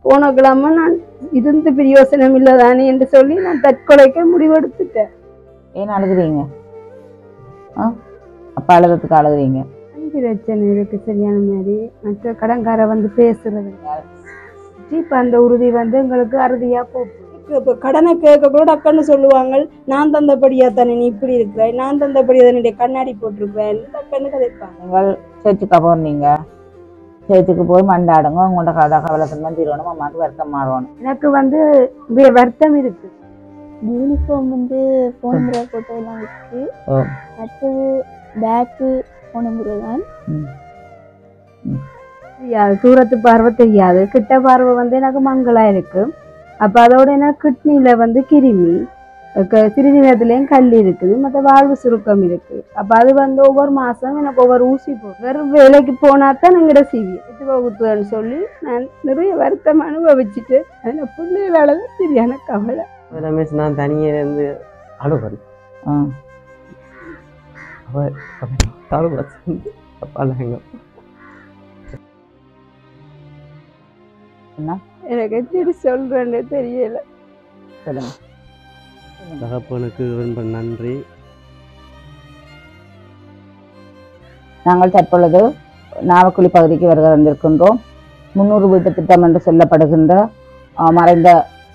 போன கிழமை நான் இருந்து பிரயோசனம் இல்லதானே என்று சொல்லி நான் தற்கொலைக்க முடிவெடுத்துட்டேன் ஏன் அழுகுறீங்க ஆ அப்பா அழுகிறதுக்கு அழுகுறீங்க பிரச்சனை இருக்கு சரியான மாதிரி மற்ற கடன்கார வந்து பேசுறது இப்ப அந்த உறுதி வந்து எங்களுக்கு அறுதியா போகும் இப்ப கடனை கேட்க கூட டக்குன்னு சொல்லுவாங்க நான் தந்தபடியா தானே நீ இப்படி இருக்கிற நான் தந்தபடியா தானே கண்ணாடி போட்டிருக்கிறேன் டக்குன்னு கதைப்பாங்க நீங்கள் சேர்ச்சுக்கு போகிறீங்க சேர்ச்சுக்கு போய் மண்டாடுங்க உங்களோட கதை கவலத்தெல்லாம் தீரணும் அம்மாவுக்கு வருத்தம் மாறணும் எனக்கு வந்து வே- வருத்தம் இருக்கு யூனிஃபார்ம் வந்து போன முறை போட்டதெல்லாம் இருக்கு ஓ. அடுத்தது பேக்கு போன முறை தான் தெரியாது தூரத்து பார்வை தெரியாது கிட்ட பார்வை வந்து எனக்கு மங்களா இருக்கு அப்ப அதோட எனக்கு கிட்னில வந்து கிருமி க- சிறுநீரகத்துலயும் கல் இருக்குது மற்ற வாழ்வு சுருக்கம் இருக்கு அப்ப அது வந்து ஒவ்வொரு மாசம் எனக்கு ஒவ்வொரு ஊசி போடும் வெறும் வேலைக்கு போனா தான் எங்கிட்ட சிவி இது வகுத்துன்னு சொல்லி நான் நிறைய வருத்தம் அனுபவிச்சுட்டு அதில் பிள்ளைகளால தான் சரியான கவலை ரமேஷ் நான் தனியே இருந்து அழுவன் ஆ அவ தழுவ அப்பா எங்க எனக்கு எப்படி சொல்றேன்னு தெரியல சொல்லுங்க தகப்பனுக்கு ரொம்ப நன்றி நாங்கள் தற்பொழுது நாவக்குழி பகுதிக்கு வருக வந்திருக்கின்றோம் முன்னூறு வீட்டு திட்டம் என்று சொல்லப்படுகின்ற ஆ, மறைந்த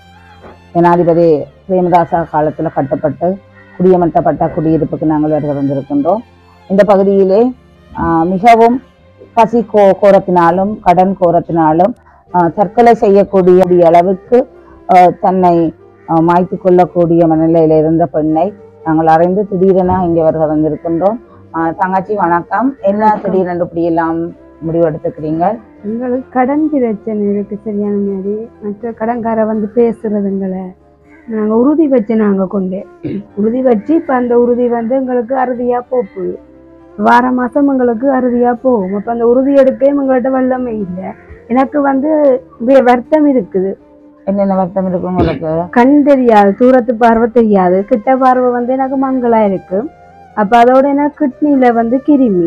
ஜனாதிபதி பிரேமதாசா காலத்தில் கட்டப்பட்டு குடியமர்த்தப்பட்ட குடியிருப்புக்கு நாங்கள் வருக வந்திருக்கின்றோம் இந்த பகுதியிலே ஆ, மிகவும் பசி கோ கோரத்தினாலும் கடன் கோரத்தினாலும் ஆ, தற்கொலை செய்யக்கூடிய அளவுக்கு ஆ, தன்னை ஆ, மாய்த்து கொள்ளக்கூடிய மனநிலையில் இருந்த பெண்ணை நாங்கள் அறிந்து திடீரென இங்கே வருக வந்திருக்கின்றோம் ஆ, தங்கச்சி வணக்கம் என்ன திடீரென்று இப்படி எல்லாம் முடிவெடுத்துக்கிறீங்க எங்களுக்கு கடன் பிரச்சனை இருக்கு சரியான மாதிரி மற்ற கடன்கார வந்து பேசுறதுங்களை நாங்கள் உறுதி வச்சு நாங்கள் கொண்டு உறுதி வச்சு இப்போ அந்த உறுதி வந்து எங்களுக்கு அறுதியாக போகுது வார மாதம் எங்களுக்கு அறுதியாக போகும் அப்போ அந்த உறுதி எடுக்கவே எங்கள்கிட்ட வல்லமை இல்லை எனக்கு வந்து வே- வருத்தம் இருக்குது என்னென்ன வருத்தம் இருக்கு உங்களுக்கு கண் தெரியாது தூரத்து பார்வை தெரியாது கிட்ட பார்வை வந்து எனக்கு மங்களா இருக்கு அப்போ அதோட எனக்கு கிட்னில வந்து கிருமி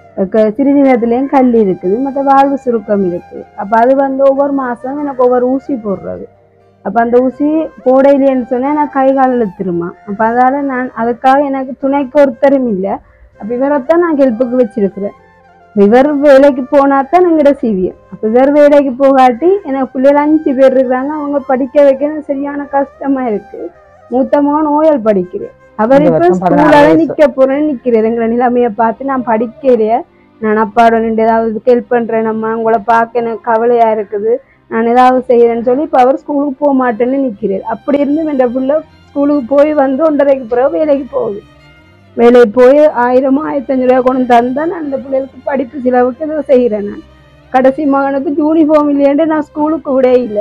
க- சிறுநீரகத்துலேயும் கல் இருக்குது மற்ற வாழ்வு சுருக்கம் இருக்கு அப்போ அது வந்து ஒவ்வொரு மாதம் எனக்கு ஒவ்வொரு ஊசி போடுறது அப்போ அந்த ஊசி போடையிலேன்னு சொன்னால் எனக்கு கை கால் இழுத்துருமா அப்போ அதால் நான் அதுக்காக எனக்கு துணைக்கு ஒருத்தரும் இல்லை அப்போ இவரைத்தான் நான் ஹெல்ப்புக்கு வச்சிருக்கிறேன் இவர் வேலைக்கு போனா தான் எங்கட சிவியம் அப்போ இவர் வேலைக்கு போகாட்டி எனக்கு பிள்ளைகள் அஞ்சு பேர் இருக்கிறாங்க அவங்க படிக்க வைக்க எனக்கு சரியான கஷ்டமா இருக்கு மூத்த மகன் ஓயல் படிக்கிறேன் அவர் இந்த இப்ப வருஷம் பதினாறு ஸ்கூலால வயசு. நிக்க போறேன்னு நிக்கிறேன் எங்களை நிலைமையை பார்த்து நான் படிக்கிறேன் நான் அப்பாவோட நின்று ஏதாவது ஹெல்ப் பண்றேன் நம்ம உங்களை பார்க்க எனக்கு கவலையா இருக்குது நான் ஏதாவது செய்யறேன்னு சொல்லி இப்போ அவர் ஸ்கூலுக்கு போக மாட்டேன்னு நிக்கிறார் அப்படி இருந்து என் பிள்ளை ஸ்கூலுக்கு போய் வந்து ஒன்றரைக்கு பிறகு வேலைக்கு போகுது வேலைக்கு போய் ஆயிரமோ ஆயிரத்தி அஞ்சு ரூபா கொண்டு தந்தா நான் அந்த பிள்ளைகளுக்கு படிப்பு செலவுக்கு ஏதோ செய்கிறேன் நான் கடைசி மகனுக்கு யூனிஃபார்ம் இல்லையாண்டு நான் ஸ்கூலுக்கு விட இல்லை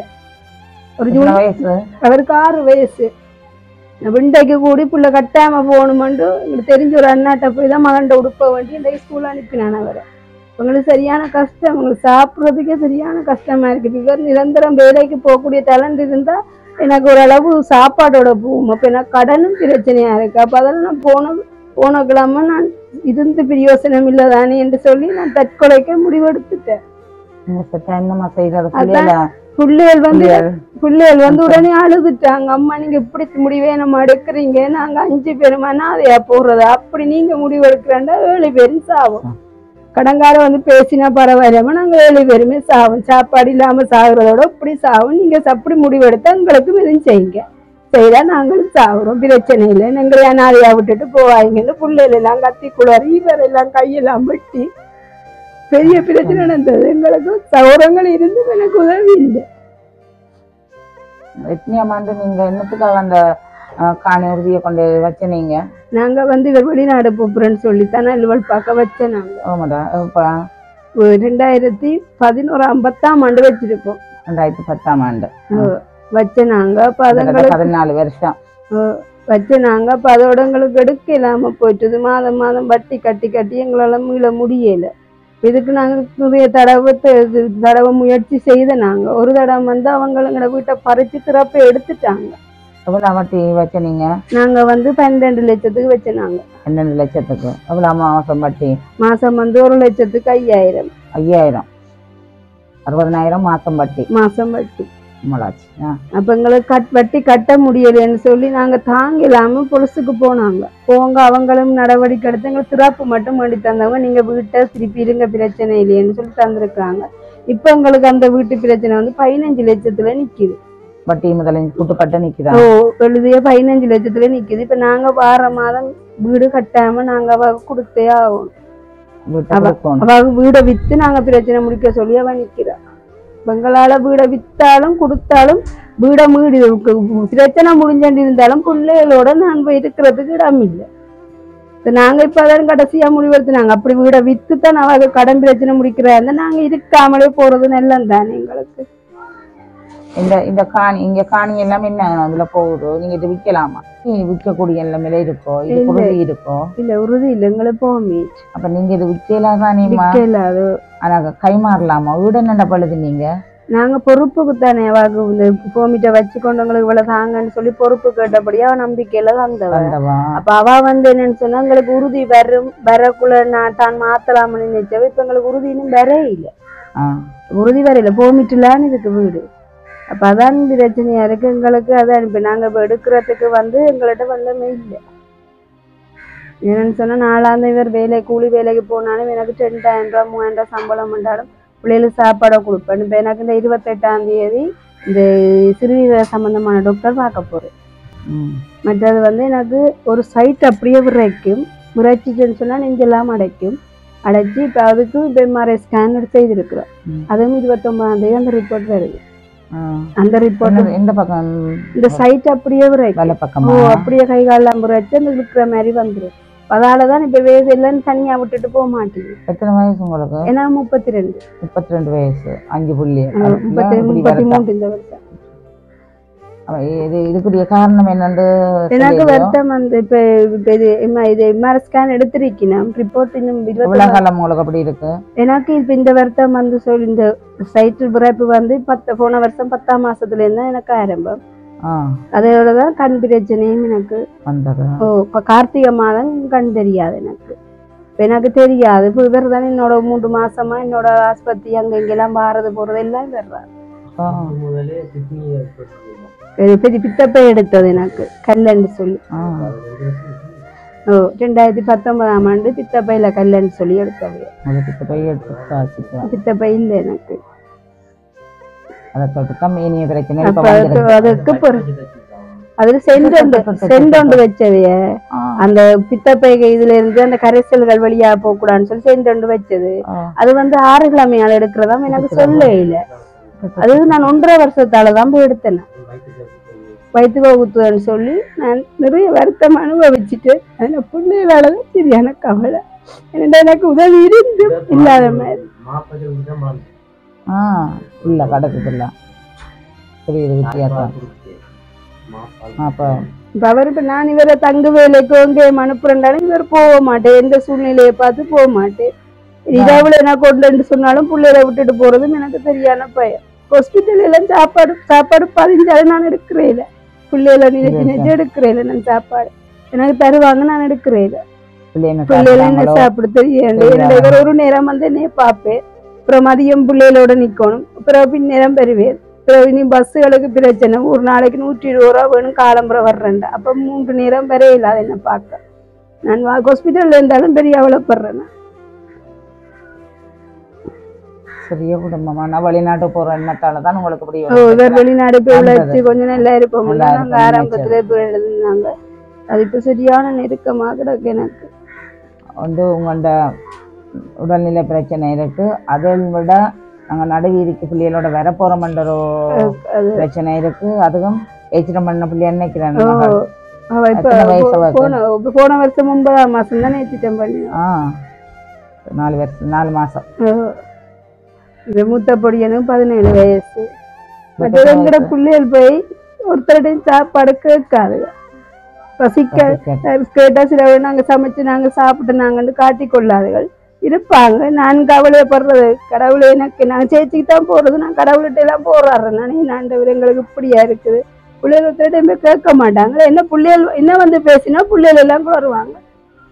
ஒரு எத்தனை யூனி வயசு அவருக்கு ஆறு வயசு விண்டைக்கு கூடி புள்ள கட்டாம போகணுமெண்டு எங்களுக்கு தெரிஞ்ச ஒரு அண்ணாட்ட போய் தான் மகன்கிட்ட உடுப்ப வேண்டி இன்றைக்கு ஸ்கூல் அனுப்பினான் அவரை உங்களுக்கு சரியான கஷ்டம் உங்களுக்கு சாப்பிட்றதுக்கே சரியான கஷ்டமா இருக்கு இவர் நிரந்தரம் வேலைக்கு போகக்கூடிய டேலண்ட் இருந்தா எனக்கு ஓரளவு சாப்பாடோட போகும் அப்போ எனக்கு கடனும் பிரச்சனையா இருக்கு அப்போ அதெல்லாம் நான் போன போன கிழமை நான் இருந்து பிரயோசனம் இல்லதானே என்று சொல்லி நான் தற்கொலைக்க முடிவெடுத்துட்டேன் இந்த செத்த என்னம்மா செய்யறது அதான். புரியல பிள்ளைகள் வந்து புரியல. பிள்ளைகள் வந்து உடனே அழுதுட்டாங்க அம்மா நீங்க இப்படி முடிவே நம்ம எடுக்கிறீங்க நாங்க அஞ்சு பேருமா அதையா போடுறது அப்படி நீங்க முடிவு எடுக்கிறேன்டா ஏழு பேரும் சாவும் கடங்கார வந்து பேசினா பரவாயில்லாம நாங்க ஏழு பேருமே சாவும் சாப்பாடு இல்லாம சாகுறதோட இப்படி சாவும் நீங்க அப்படி முடிவு எடுத்தா எங்களுக்கும் எதுவும் செய்யுங்க செய்தா நாங்களும் சாகுறோம் பிரச்சனை இல்லை எங்களை அனாதையா விட்டுட்டு போவாங்கன்னு பிள்ளைகள் எல்லாம் கத்தி குளறி இவர் எல்லாம் கையெல்லாம் வெட்டி பெரிய பிரச்சனை நடந்தது எங்களுக்கு சௌரங்கள் இருந்து எனக்கு உதவி இல்லை எத்தனையாம் ஆண்டு நீங்க என்னத்துக்காக அந்த ஆ, காணி உறுதியை கொண்டு வச்சனீங்க நாங்க வந்து இவர் வெளிநாடு போறேன்னு சொல்லித்தான் அலுவல் பார்க்க வச்சேன் நாங்க ஆமாடா இப்ப ஒரு ரெண்டாயிரத்தி பதினோராம் பத்தாம் ஆண்டு வச்சிருப்போம் ரெண்டாயிரத்தி பத்தாம் ஆண்டு வச்ச நாங்க அப்ப கிட்டத்தட்ட அதுங்களுக்கு பதினாலு வருஷம் வச்ச நாங்க அப்ப அதோட எங்களுக்கு எடுக்க இல்லாம போயிட்டுது மாதம் மாதம் வட்டி கட்டி கட்டி எங்களால மீள முடியல இதுக்கு நாங்க நிறைய தடவை த- தடவை முயற்சி செய்த நாங்க ஒரு தடவை வந்து அவங்க எங்களை வீட்டை பறிச்சு திறப்ப எடுத்துட்டாங்க எவ்வளவு வட்டி வச்சனீங்க நாங்க வந்து பன்னெண்டு லட்சத்துக்கு வச்ச நாங்க பன்னெண்டு லட்சத்துக்கு எவ்வளவு மாசம் வட்டி மாசம் வந்து ஒரு லட்சத்துக்கு ஐயாயிரம் ஐயாயிரம் அறுபதனாயிரம் மாசம் வட்டி மாசம் வட்டி மலாச்சு ஆ அப்ப எங்களுக்கு கட் வட்டி கட்ட முடியலைன்னு சொல்லி நாங்க தாங்க இல்லாம பொலிசுக்கு போனாங்க போங்க அவங்களும் நடவடிக்கை எடுத்து எங்களுக்கு திறப்பு மட்டும் வேண்டி தந்தவங்க நீங்க வீட்டை திருப்பி இருங்க பிரச்சனை இல்லையேன்னு சொல்லி தந்திருக்காங்க இப்ப எங்களுக்கு அந்த வீட்டு பிரச்சனை வந்து பதினஞ்சு லட்சத்துல நிக்குது வட்டி முதலில் கூட்டுப்பட்டு நிக்குதா ஓ எழுதிய பதினஞ்சு லட்சத்துல நிக்குது இப்ப நாங்க வார மாதம் வீடு கட்டாம நாங்க அவ கொடுத்தே ஆகும் வீட்டை அவ- கொடுக்கணும் அவ வீடை வித்து நாங்க பிரச்சனை முடிக்க சொல்லி அவ நிக்கிறா எங்களால வீடை வித்தாலும் கொடுத்தாலும் வீடை மீடி பிரச்சனை முடிஞ்சாண்டு இருந்தாலும் பிள்ளைகளோட நான் போய் இருக்கிறதுக்கு இடம் இல்லை இப்ப நாங்க இப்ப அதான் கடைசியா முடிவெடுத்துனாங்க அப்படி வீடை வித்து தான் அவங்க கடன் பிரச்சனை முடிக்கிறா இருந்தா நாங்க இருக்காமலே போறது நல்லம் தானே எங்களுக்கு இந்த இந்த காணி இங்க காணி எல்லாம் என்ன அதுல போகுது நீங்க இது விற்கலாமா விற்கக்கூடிய நிலைமையில இருக்கோ இது இல்ல. குருதி இருக்கோ இல்ல உறுதி இல்லை எங்களுக்கு போமே அப்ப நீங்க இது விற்கலாம் தானேம்மா விற்கல அது ஆனா கைமாறலாமா வீடு என்னென்ன பழுது நீங்க நாங்க பொறுப்புக்கு தானே வாக்கு இந்த போமிட்ட வச்சு கொண்டவங்களுக்கு இவ்வளவு தாங்கன்னு சொல்லி பொறுப்பு கேட்டபடியா அவ நம்பிக்கையில தந்தவ வந்தவா அப்ப அவ வந்து என்னன்னு சொன்னா எங்களுக்கு உறுதி வரும் வரக்குள்ள நான் தான் மாத்தலாம்னு நினைச்சவ இப்ப எங்களுக்கு உறுதி இன்னும் வர இல்ல ஆ உறுதி வரையில போமிட்டுலான்னு இருக்கு வீடு அப்ப அதான் பிரச்சனையா இருக்கு எங்களுக்கு அதான் இப்ப நாங்க இப்ப எடுக்கிறதுக்கு வந்து எங்கள்கிட்ட வந்தமே இல்லை என்னன்னு சொன்னா நாலாந்த இவர் வேலை கூலி வேலைக்கு போனாலும் எனக்கு ரெண்டாயிரம் ரூபாய் மூவாயிரம் ரூபாய் சம்பளம் பண்ணாலும் பிள்ளைகளுக்கு சாப்பாடை கொடுப்பேன் இப்ப எனக்கு இந்த இருபத்தெட்டாம் தேதி இந்த சிறுநீரக சம்பந்தமான டாக்டர் பார்க்க போறேன் ம் மற்றது வந்து எனக்கு ஒரு சைட் அப்படியே விரைக்கும் விரைச்சிச்சுன்னு சொன்னால் நெஞ்செல்லாம் அடைக்கும் அடைச்சி இப்போ அதுக்கு இப்போ எம்ஆர்ஐ ஸ்கேன் செய்திருக்கிறோம் ம். அதுவும் இருபத்தொன்பதாம் தேதி அந்த ரிப்போர்ட் வருது ஆ. அந்த ரிப்போர்ட் என்ன- எந்த பக்கம் இந்த சைட் அப்படியே விரைக்கும் வலை ஓ பக்கமா அப்படியே கை காலெல்லாம் விரைச்சி அந்த இருக்கிற மாதிரி வந்துடும் அதால தான் இப்போ வேது இல்லைன்னு தனியாக விட்டுட்டு போக மாட்டேங்குது எத்தனை வயசு உங்களுக்கு ஏன்னா முப்பத்தி ரெண்டு முப்பத்தி ரெண்டு வயசு அஞ்சு புள்ளி முப்பத்தி முப்பத்தி மூணு இந்த வருஷம் இது இதுக்குரிய காரணம் என்னன்னு எனக்கு தெரியலையோ? வருத்தம் வந்து இப்போ இப்போ இது எம் இது எம்ஆர்ஐ ஸ்கேன் எடுத்திருக்கணும் ரிப்போர்ட் இன்னும் இருபத்தி எவ்வளவு காலம் உங்களுக்கு அப்படி இருக்கு எனக்கு இப்ப இந்த வருத்தம் வந்து சொல்லி இந்த சைட்டு பிறப்பு வந்து பத்து போன வருஷம் பத்தாம் மாசத்துல இருந்து தான் எனக்கு ஆரம்பம் ஆ அதோட தான் கண் பிரச்சனையும் எனக்கு வந்தது ஓ இப்போ கார்த்திகை மாதம் கண் தெரியாது எனக்கு இப்ப எனக்கு தெரியாது இப்போ இவர் தானே என்னோட மூன்று மாசமா என்னோட ஆஸ்பத்திரி அங்க இங்கெல்லாம் பாரது போறது எல்லாம் வர்றாரு ஆ. முதலே கிட்னி ஏற்பட்டு பெரிய பித்தப்பை எடுத்தது எனக்கு கல்லன்னு சொல்லி ஆ. ஓ ரெண்டாயிரத்தி பத்தொன்பதாம் ஆண்டு பித்தப்பையில கல்லன்னு சொல்லி எடுத்தது உங்களுக்கு இப்ப போய் எடுத்து ஆச்சுக்கலாம். பித்தப்பை இல்லை எனக்கு அதை தொட்டுக்கா மேனிய பிரச்சனை இப்ப அப்ப அதுக்கு வந்திருக்கு. அதுக்கு பொறு- அதுல செண்டொண்டு செண்டொண்டு வச்சவைய ஆ. அந்த பித்தப்பை இதுல இருந்து அந்த கரைசல்கள் வழியா போக கூடாதுன்னு சொல்லி செண்டொண்டு வச்சது ஆ. அது வந்து ஆறு கிழமையால் எடுக்கிறதா எனக்கு சொல்ல இல்ல அது நான் ஒன்றரை வருஷத்தால தான் போய் எடுத்தேன் வயிற்று வகுத்துன்னு சொல்லி நான் நிறைய வருத்தம் அனுபவிச்சுட்டு அந்த பிள்ளைகளால தான் சரியான கவலை ஏன்னா எனக்கு உதவி இருந்தும் இல்லாத மாதிரி ஆ இல்ல கிடைக்குது இல்ல புரியுது வித்தியாசம் அப்ப இப்ப அவர் இப்ப நான் இவரை தங்கு வேலைக்கு இங்கே அனுப்புறேன்டாலும் இவர் போக மாட்டேன் எந்த சூழ்நிலையை பார்த்து போக மாட்டேன் இரவுல என்ன கொண்டு சொன்னாலும் பிள்ளைகளை விட்டுட்டு போறதும் எனக்கு சரியான பயம் ஹாஸ்பிட்டல் எல்லாம் சாப்பாடு சாப்பாடு பதிஞ்சாலும் நான் எடுக்கிறேன் பிள்ளைகளை நினைச்சு நினைச்சு எடுக்கிறேன் நான் சாப்பாடு எனக்கு தருவாங்க நான் எடுக்கிறேன் பிள்ளைங்க பிள்ளைகளை என்ன சாப்பிடுறாங்களோ? சாப்பிட தெரியாது தெரியாது. இவர் ஒரு நேரம் வந்து என்னைய பார்ப்பேன் அப்புறம் மதியம் பிள்ளைகளோட நிக்கணும் அப்புறம் பின்னேரம் பெறுவேன் அப்புறம் இனி பஸ்ஸுகளுக்கு பிரச்சனை ஒரு நாளைக்கு நூற்றி இருபது ரூபா வேணும் காலம்புறம் வர்றேன்டா அப்ப மூன்று நேரம் வரையில அதை என்ன பார்க்க நான் ஹாஸ்பிட்டல்ல இருந்தாலும் பெரிய அவலப்படுறேன் நான். பெரிய குடும்பமா நான் வெளிநாட்டு போற எண்ணத்தால தான் உங்களுக்கு இப்படி ஓ இவர் வெளிநாடு போய் நல்லது. உழைச்சி கொஞ்சம் நல்லா இருப்போம் நல்லா நாங்க இருப்போம், ஆரம்பத்துல போய் எழுதினாங்க அது இப்ப சரியான நெருக்கமா கிடக்கு எனக்கு வந்து உங்களோட உடல்நிலை பிரச்சனை இருக்கு அதை விட நாங்க நடுவீதிக்கு பிள்ளைகளோட வர போறோம்ன்ற ஒரு அது பிரச்சனை இருக்கு அதுவும் ஏச்சிடம் பண்ண பிள்ளை நினைக்கிறேன் ஓ அவ இப்ப எத்தனை வயசு போ- அவளுக்கு? போன போன வருஷம் ஒன்பதாம் மாசம் தான் நேற்றிட்டம் பண்ணி ஆ நாலு வருஷம் நாலு மாசம் இந்த மூத்த பொடியனும் பதினேழு வயசு மற்றது எங்கட பிள்ளைகள் போய் ஒருத்தருடையும் சாப்பாடு கேட்காது பசிக்க கேட்டா சில பேர் நாங்க சமைச்சு நாங்க சாப்பிட்டு நாங்கன்னு காட்டிக் கொள்ளாதுகள் இருப்பாங்க நான் கவலைப்படுறது கடவுளை எனக்கு நான் சேர்த்துக்கு தான் போறது நான் கடவுள்கிட்ட எல்லாம் போராடுறேன் நான் என் ஆண்டவர் எங்களுக்கு இப்படியா இருக்குது பிள்ளைகள் ஒருத்தருடையும் போய் கேட்க மாட்டாங்க என்ன பிள்ளைகள் என்ன வந்து பேசினா பிள்ளைகள் எல்லாம் வருவாங்க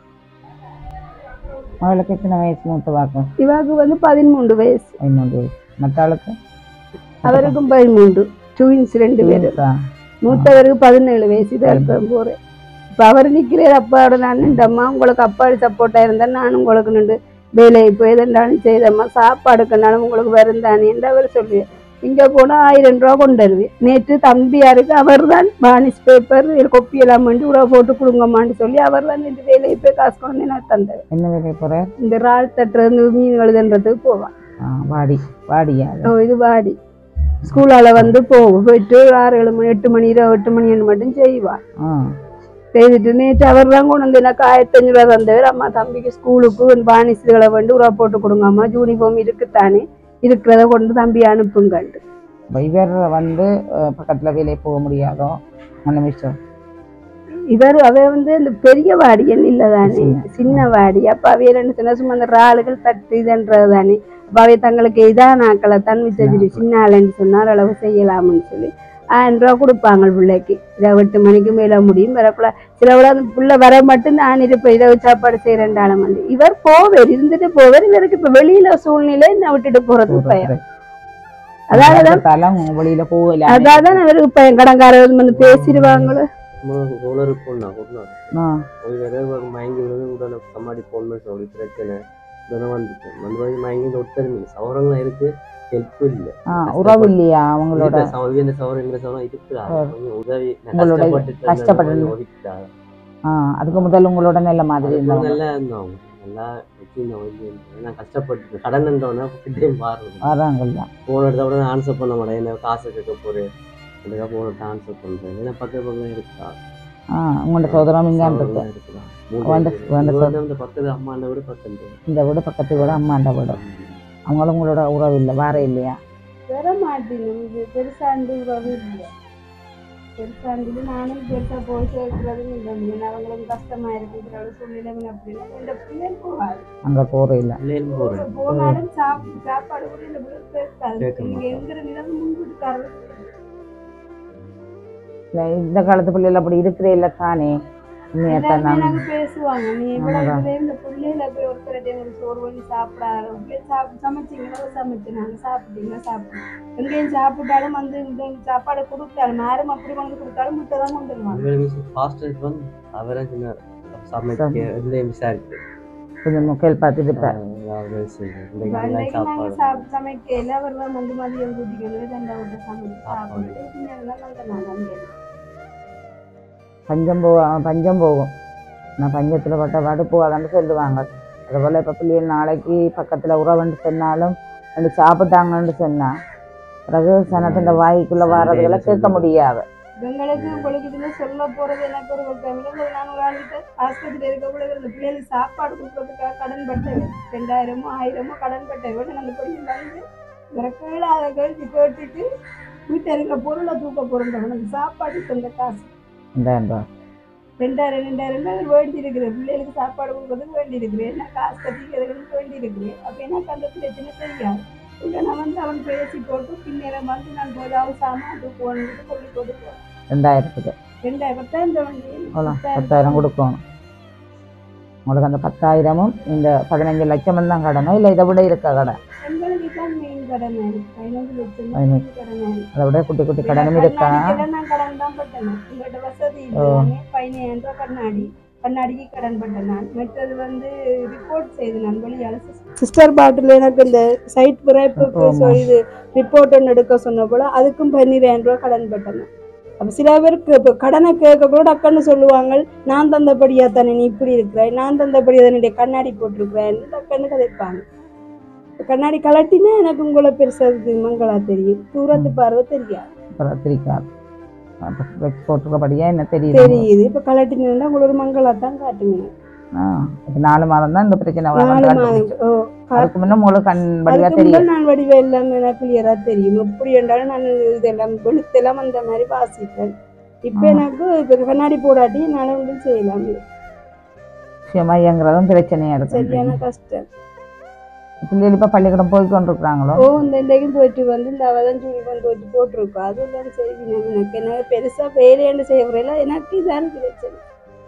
அவளுக்கு எத்தனை வயசு மூத்த வாக்கு இவாக்கு வந்து பதிமூன்று வயசு பதினொன்று வயசு மற்ற ஆளுக்கு அவருக்கும் பதிமூன்று ட்வின்ஸ் ரெண்டு பேரும் Twins ஆ? மூத்தவருக்கு பதினேழு வயசு தான் இருப்பேன் போறேன் இப்ப அவர் நிக்கிறார் அப்பாவோட நான் நின்றம்மா உங்களுக்கு அப்பாடி சப்போர்ட்டா இருந்தா நானும் உங்களுக்கு நின்று வேலையை போய் எதென்றாலும் செய்தம்மா சாப்பாடுக்குனாலும் உங்களுக்கு வருந்தானே என்று அவர் சொல்லுவார் இங்க போனா ஆயிரம் ரூபா கொண்டு வருவேன் நேற்று தம்பியாருக்கு அவர் தான் பானிஸ் பேப்பர் கொப்பி எல்லாம் பண்ணி உறவு போட்டு கொடுங்கம்மான்னு சொல்லி அவர் தான் நேற்று வேலையை போய் காசு கொண்டு வந்து எனக்கு தந்தார் என்ன வேலையை போற இந்த இறால் தட்டுறது மீன் எழுதுன்றதுக்கு போவான் ஆ, வாடி வாடியா அது? ஓ இது வாடி ஸ்கூலால வந்து போகும் போயிட்டு ஒரு ஆறு ஏழு மணி எட்டு மணி இருபது எட்டு மணி மட்டும் செய்வான் ஆ செய்துட்டு நேற்று அவர் தான் கொண்டு வந்து எனக்கு ஆயிரத்தி அஞ்சூறு ரூபா தந்தவர் அம்மா தம்பிக்கு ஸ்கூலுக்கு பானிஸ்களை வந்து உறவு போட்டு கொடுங்க அம்மா யூனிஃபார்ம் இருக்குத்தானே இருக்கிறத கொண்டு தம்பி அனுப்புங்கண்டு இப்ப இவர் வந்து அஹ், பக்கத்துல வேலையை போக முடியாதோ அந்த மிச்சம் இவர் அவ வந்து இந்த பெரிய வாடியன் இல்லதானே சின்ன. சின்ன வாடி அப்ப அவைய ரெண்டு சின்ன சும்மா அந்த ஆளுகள் தட்டு இதுன்றது தானே அப்ப அவை தங்களுக்கு இதான ஆக்களை தன் விசேஜி சின்ன ஆளுன்னு சொன்னார் அளவு செய்யலாம்னு சொல்லி ஆயிரம் ரூபா கொடுப்பாங்க பிள்ளைக்கு இரவு எட்டு மணிக்கு மேல முடியும் வரக்குள்ள சில விட அந்த பிள்ளை வர மட்டும் நான் இருப்பேன் இரவு சாப்பாடு செய்யறேன்டாலும் வந்து இவர் போவர் இருந்துட்டு போவர் இவருக்கு இப்ப வெளியில சூழ்நிலை என்ன விட்டுட்டு போறது பயம் அதாவது தலம் வெளியில போகல அதான் அவருக்கு பயம் கடங்காரர் வந்து பேசிடுவாங்களோ ஓனர் பொண்ணா பொண்ணா ஆ, போய் வேற ஒரு மயங்கி விழுந்து உடனே கம்மாடி பொண்ணு சொல்லி பிரச்சனை உடனே வந்துட்டேன் வந்து போய் மயங்கி இந்த ஒருத்தருமே சவரங்களும் இருக்கு ஹெல்ப் இல்ல ஆ, உறவு இல்லையா அவங்களோட இந்த சவ- இந்த சவரம் இந்த சவரம் இருக்கிறா ஆ. கொஞ்சம் உதவி நான் உங்களோட கஷ்டப்பட்டுட்டு கஷ்டப்பட்டு கொஞ்சம் ஒதுக்கிட்டா. ஆ, அதுக்கு முதல்ல உங்களோட நல்ல மாதிரி அதுக்கு இருந்தவங்க நல்லா இருந்தோம் நல்லா வச்சிருந்தோம் வந்து நான் கஷ்டப்பட்டு கடன் இருந்தோன்னா டைம் மாறுது வராங்கல்ல போன இடத்த விட ஆன்சர் பண்ண மாட்டேன் என்ன காசு கேட்க போறேன் அதுக்காக போன இடத்த ஆன்சர் பண்றேன் ஏன்னா பக்கத்து பக்கம் இருக்கா ஆ உங்களோட சோதரம் இங்கான் இருக்கு சவரம் இருக்குதா? மூணு வந்து- பேரு. வந்து இவங்க வந்து இந்த பக்கத்து அம்மாண்ட விட பக்கத்து இந்த வீடு பக்கத்து வீடு அம்மாண்ட வீடு அவங்களும் உங்களோட உறவு இல்லை வார இல்லையா வர மாட்டேன் இது பெருசாண்டு உறவு இல்லை பெருசாண்டு நானும் பெருசா போய் சேர்க்கிறதும் இல்லை ஏன்னா அவங்களுக்கு கஷ்டமா இருக்குங்கிற ஒரு சூழ்நிலை அப்படின்னா இந்த பிள்ளைகள் போகாது அங்க போற இல்ல பிள்ளைகளும் போறேன் போனாலும் சாப்பிட்டு சாப்பாடு கூட இந்த பிள்ளை பேசாது கேட்க நீங்க எங்கிற நிலம் முன்கூட்டுக்காரர் இல்ல, இந்த காலத்து பிள்ளைகள் அப்படி இருக்கிறே இல்ல தானே உண்மையாத்தான் எல்லாருமே நான் நாங்க பேசுவாங்க நீ இவ்வளவு ஆமாடா. இதுல இந்த பிள்ளைகளை போய் ஒருத்தர் டைம் ஒரு சோறு பண்ணி சாப்பிடாத பிள்ளை சாப்பிட்டு சமைச்சிங்களா சமைச்சு நாங்க சாப்பிட்டீங்களா சாப்பிட்டோம் எங்கேயும் சாப்பிட்டாலும் வந்து இந்த சாப்பாடு கொடுத்தாலும் யாரும் அப்படி கொண்டு கொடுத்தாலும் முட்டை தான் கொண்டு வருவாங்க ஃபாஸ்டர் வந்து அவரை சின்ன சமைக்க எல்லாம் விசாரிச்சு கொஞ்சம் கேள் பார்த்துட்டு இருப்ப. அதாவது செய்யும். இந்த இப்ப எல்லாம் அன்னைக்கு நாங்க சாப்பாடு சாப்~ சமைக்கையில அவர் தான் வந்து மதியம் கூட்டிக்கணும் ரெண்டாவது சமைச்சு சாப்பிட்டு பின்னாடிலாம் வந்து நாங்க அங்கே பஞ்சம் போ பஞ்சம் போகும் நான் பஞ்சத்துல பட்ட பாடு போகாதான்னு சொல்லுவாங்க அதுபோல இப்ப பிள்ளைகள் நாளைக்கு பக்கத்துல உறவுன்னு சொன்னாலும் ரெண்டு சாப்பிட்டாங்கன்னு சொன்னா பிறகு சனத்தின் வாய்க்குள்ள வாரதுகளை கேட்க முடியாது எங்களுக்கு உங்களுக்கு இதுல சொல்ல போறது எனக்கு ஒரு தமிழக நான் ஒரு ஆளுகிட்ட ஆஸ்பத்திரி இருக்க கூட இந்த பிள்ளைகளுக்கு சாப்பாடு கொடுக்கறதுக்காக கடன் பட்டேன் ரெண்டாயிரமோ ஆயிரமோ கடன் பட்டேன் உடனே அந்த பொண்ணு வந்து வேற கேளாத கேள்வி கேட்டுட்டு வீட்டில் இருக்கிற பொருளை தூக்க போறோம் அந்த சாப்பாடுக்கு அந்த காசு இந்த இந்த ரெண்டாயிரம் ரெண்டாயிரம் தான் வேண்டி இருக்கிறேன் பிள்ளைகளுக்கு சாப்பாடு கொடுக்கறதுக்கு வேண்டி இருக்கிறேன் என்ன காசு கட்டிக்கு எதுக்கு வேண்டி இருக்கிறேன் அப்போ எனக்கு அந்த பிரச்சனை தெரியாது இல்லை நான் வந்து அவன் பேசி போட்டு பின்னேரம் வந்து நான் போதாவது சாமான் தூக்குவோன்னு சொல்லி போட்டு போறேன் ரெண்டாயிரத்துக்கு ரெண்டாயிரம் பத்தாயிரம் தர வேண்டிய அவ்வளோ பத்தாயிரம் கொடுக்கணும் உங்களுக்கு அந்த பத்தாயிரமும் இந்த பதினஞ்சு லட்சம் தான் கடனோ இல்லை இதை விட இருக்கா கடன் எங்களுக்கு தான் மெயின் கடன் இருக்கு பதினஞ்சு லட்சம் தான் பதினஞ்சு. main கடன் இருக்கு அதை விட குட்டி குட்டி கடனும் இருக்கா கண்ணாடிக்கெல்லாம் நான் கடன் தான் பட்டேன் உங்கள்கிட்ட வசதி இல்லாமே பதினாயிரம் ரூபாய் கண்ணாடி கண்ணாடிக்கு கடன் பட்டேன் நான் மற்றது வந்து ரிப்போர்ட் செய்து நான் வெளியால சிஸ்டர் பாட்டில் எனக்கு இந்த சைட் பிறப்புக்கு ஆமா. இது ரிப்போர்ட் ஒன்று எடுக்க சொன்ன போல அதுக்கும் பன்னிரெண்டாயிரம் ரூபாய் கடன் பட்டேன் அப்போ சில பேருக்கு இப்போ கடனை கேட்க கூட டக்குன்னு சொல்லுவாங்க நான் தந்தபடியா தானே நீ இப்படி இருக்கிற நான் தந்தபடியா தானே நீ கண்ணாடி போட்டிருக்கிறேன் டக்குன்னு கதைப்பாங்க கண்ணாடி கலட்டினா எனக்கு உங்களை பெருசா இது மங்களா தெரியும் தூரத்து பார்வை தெரியாது அப்புறம் திரிக்காது அப்போ வச்சு போட்டிருக்கபடியா என்ன தெரியுது தெரியுது இப்ப கலட்டினா உங்களை ஒரு மங்களா தான் காட்டுங்க ஆ இப்போ நாலு மாதம் தான் இந்த பிரச்சனை நாலு வளர்ந்து மாதம் ஓ அதுக்கு முன்ன உங்களுக்கு கண் படியா அதுக்கு தெரியும் முதல் நான் வடிவம் எல்லாமே எனக்கு கிளியரா தெரியும் எப்படி என்றாலும் நான் இதெல்லாம் வெளுத்தெல்லாம் அந்த மாதிரி வாசிப்பேன் இப்ப ஆ. எனக்கு இப்ப கண்ணாடி போடாட்டி என்னால ஒன்றும் செய்யலாம் சுயமாயங்கிறதும் பிரச்சனையா இருக்கு சரியான கஷ்டம் பிள்ளைகள் இப்போ பள்ளிக்கூடம் போய் கொண்டிருக்கிறாங்களோ ஓ இந்த இன்றைக்கும் தோற்று வந்து இந்த அவதான் சூரியன் தோற்று போட்டிருக்கோம் அதெல்லாம் செய்வீங்க எனக்கு என்ன பெருசா வேலையாண்டு செய்யறதில்ல எனக்கு இதான் பிரச்சனை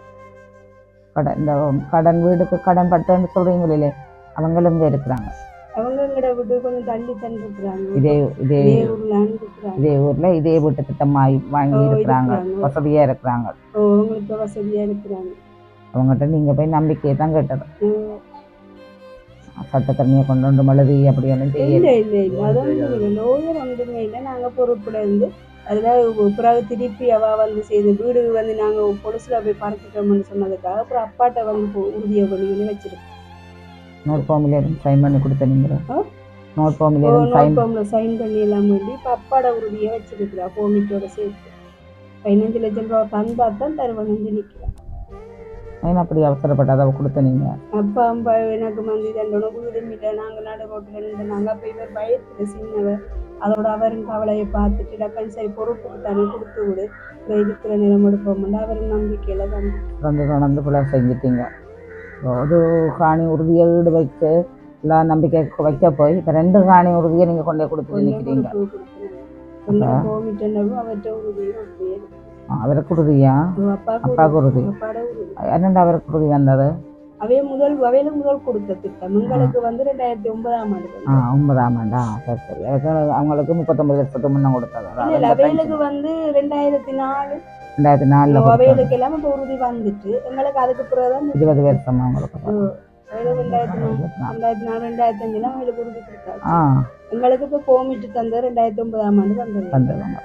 கடன் இந்த கடன் வீடுக்கு கடன் பட்டேன்னு சொல்றீங்களே அவங்களும் இங்கே இருக்கிறாங்க அவங்க எங்கட விட்டு கொஞ்சம் தள்ளி தள்ளி இருக்கிறாங்க இதே இதே இதே ஊர்லான்னு இருக்கிறாங்க இதே ஊர்ல இதே வீட்டு திட்டம் வாங்கி வாங்கி ஓ, இருக்கிறாங்க இருக்கிறாங்க. வசதியா இருக்கிறாங்க ஓ, அவங்களுக்கு வசதியா இருக்கிறாங்க அவங்ககிட்ட நீங்க போய் நம்பிக்கையை தான் கேட்டது ஓ, சட்டத்தரணியை கொண்டு வந்து மழுதி அப்படி ஒன்றும் இல்ல செய்யல இல்ல இல்ல அதான் லோயர் ஒன்றுமே இல்லை நாங்க பொறுப்புல இருந்து அதில் பிறகு திருப்பி அவ வந்து செய்து வீடு வந்து நாங்க பொலிசுல போய் பறந்துட்டோம்னு சொன்னதுக்காக அப்புறம் அப்பாட்ட வந்து போ- உறுதியை பண்ணி பண்ணி வச்சிருக்கோம் நோட் ஃபார்ம்ல இருந்து சைன் பண்ணி கொடுத்த நீங்க ஆ? நோட் ஃபார்ம்ல ஓ இருந்து நோட் சைன் ஃபார்ம்ல சைன் பண்ணி எல்லாம் வேண்டி இப்போ அப்பாட உறுதியை வச்சிருக்கிறா போமிட்டோட சேர்த்து பதினஞ்சு லட்சம் ரூபா தந்தா தான் தருவணும்னு நிற்கிறேன் ஏன் அப்படி அவசரப்பட்டு அதை கொடுத்த நீங்க அப்பா அம்பா எனக்கு மந்தி தண்டனை வீடும் இல்லை நாங்கள் நடு ரோட்டில் நின்றுனாங்க அப்போ இவர் பயத்தில் சின்னவர் அதோட அவரும் கவலையை பார்த்துட்டு டக்கன் சரி பொறுப்புக்கு தானே கொடுத்து விடு அப்புறம் இருக்கிற நிலம் எடுப்போம்னா அவரும் நம்பிக்கையில் வந்து வந்து தொடர்ந்து பிள்ளை செஞ்சிட்டீங்க ஒரு காணி உறுதியை ஈடு வச்சு எல்லாம் நம்பிக்கை வைக்க போய் இப்போ ரெண்டு காணி உறுதியை நீங்க கொண்டு போய் கொடுத்துட்டு கொஞ்சம் நிற்கிறீங்க பொறுப்பு கொடுக்குறாங்க கொஞ்சம் போமிட்டனவும் அவர்கிட்ட உறுதியும் அப்படியே அவருக்கு உறுதியா அப்பாவுக்கு அப்பாவுக்கு உறுதி அப்பாட உறுதி என்னண்டு அவருக்கு உறுதி வந்தது அவைய முதல் அவையில முதல் கொடுத்த திட்டம் எங்களுக்கு வந்து ரெண்டாயிரத்தி ஒன்பதாம் ஆண்டு ஆ வந்து. ஒன்பதாம் ஆண்டா சரி சரி அதுக்கு அவங்களுக்கு முப்பத்தொன்பது லட்சத்துக்கு முன்ன கொடுத்தது இல்ல அதாவது இல்ல இந்த அவைகளுக்கு pension. வந்து ரெண்டாயிரத்தி நாலு ரெண்டாயிரத்தி நாலுல கொடுத்தது அவைகளுக்கு எல்லாம் இப்ப உறுதி வந்துட்டு எங்களுக்கு அதுக்கு பிறகுதான் இருபது வருஷமா உங்களுக்கு அவையில ரெண்டாயிரத்தி நாலு ரெண்டாயிரத்தி நாலு ரெண்டாயிரத்தி அஞ்சுல அவைகளுக்கு உறுதி கொடுத்தாரு ஆ எங்களுக்கு இப்ப கோமிட்டு தந்தது ரெண்டாயிரத்தி ஒன்பதாம் ஆண்டு தந்தது வந்ததுங்க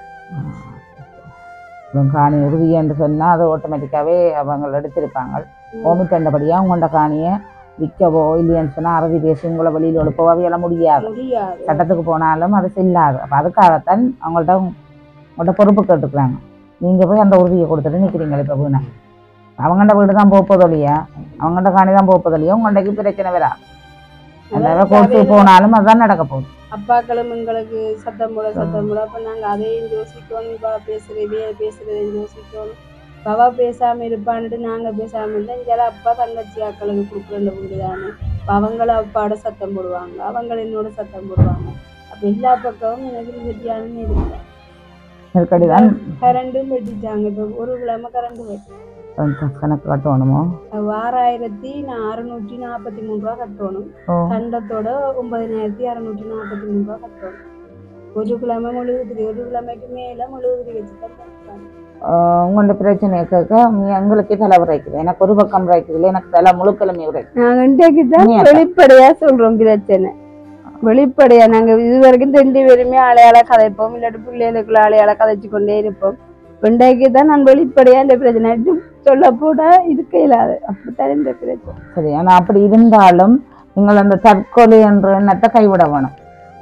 இவங்க காணி உறுதி என்று சொன்னால் அது ஆட்டோமேட்டிக்காகவே அவங்க எடுத்திருப்பாங்க ஓமிட் கண்டபடியாக உங்களோட காணியை விற்கவோ இல்லைன்னு சொன்னால் அறுதி பேசி உங்களை வெளியில் எழுப்பவோ அவையெல்லாம் முடியாது முடியாது சட்டத்துக்கு போனாலும் அது செல்லாது அப்போ அதுக்காகத்தான் அவங்கள்ட்ட உங்கள்கிட்ட பொறுப்பு கேட்டுக்கிறாங்க நீங்கள் போய் அந்த உறுதியை கொடுத்துட்டு நிற்கிறீங்களே இப்போ வீணா அவங்கள்ட்ட வீடு தான் போப்பதொழியா அவங்கள்ட்ட காணி தான் போப்பதொழியா உங்கள்கிட்ட பிரச்சனை வரா அதனால கோர்ட்டுக்கு போனாலும் அதுதான் நடக்க போகுது அப்பாக்களும் எங்களுக்கு சத்தம் போட சத்தம் போட அப்ப நாங்க அதையும் யோசிக்கணும் இப்ப பேசுறதே பேசுறதையும் யோசிக்கணும் அவ பேசாம இருப்பான்ட்டு நாங்க பேசாம இருந்தா இங்கே அப்பா தங்கச்சி ஆக்களுக்கு கொடுக்குற வீடு தானே அப்ப அவங்கள அப்பாட சத்தம் போடுவாங்க அவங்க என்னோட சத்தம் போடுவாங்க அப்ப எல்லா பக்கமும் எனக்கு வெட்டியானு இருக்கு நெருக்கடி தான் கரண்டும் வெட்டிட்டாங்க இப்ப ஒரு கிழமை கரண்ட் வெட்டி கணக்கு கட்டணுமோ ஆறாயிரத்தி நான் அறுநூற்றி நாற்பத்தி மூணு ரூபா கட்டணும் ஓ தண்டத்தோட ஒன்பதினாயிரத்தி அறுநூற்றி நாற்பத்தி மூணு ரூபா கட்டணும் ஒரு கிழமை முழுகுதிரி ஒரு கிழமைக்கு மேல முழுகுதிரி வச்சு தான் கட்டுறாங்க உங்களோட பிரச்சனையை கேட்க நீ- எங்களுக்கே தலை உரைக்குது எனக்கு ஒரு பக்கம் உரைக்குது எனக்கு தலை முழுக்கிழமை உரைக்குது நாங்க இன்றைக்கு தான் நீ அப்ப- வெளிப்படையா சொல்றோம் பிரச்சனை வெளிப்படையா நாங்க இது வரைக்கும் ரெண்டு பேருமே ஆளையால கதைப்போம் இல்லாட்டி பிள்ளைகளுக்குள்ள ஆளையால கதைச்சு கொண்டே இருப்போம் இன்றைக்கு தான் நான் வெளிப்படையா இந்த பிரச்சனை சொல்ல போட இருக்க இல்லாது அப்படித்தான் இந்த பிரச்சனை சரி ஆனால் அப்படி இருந்தாலும் நீங்கள் அந்த தற்கொலை என்ற எண்ணத்தை கைவிட வேணும்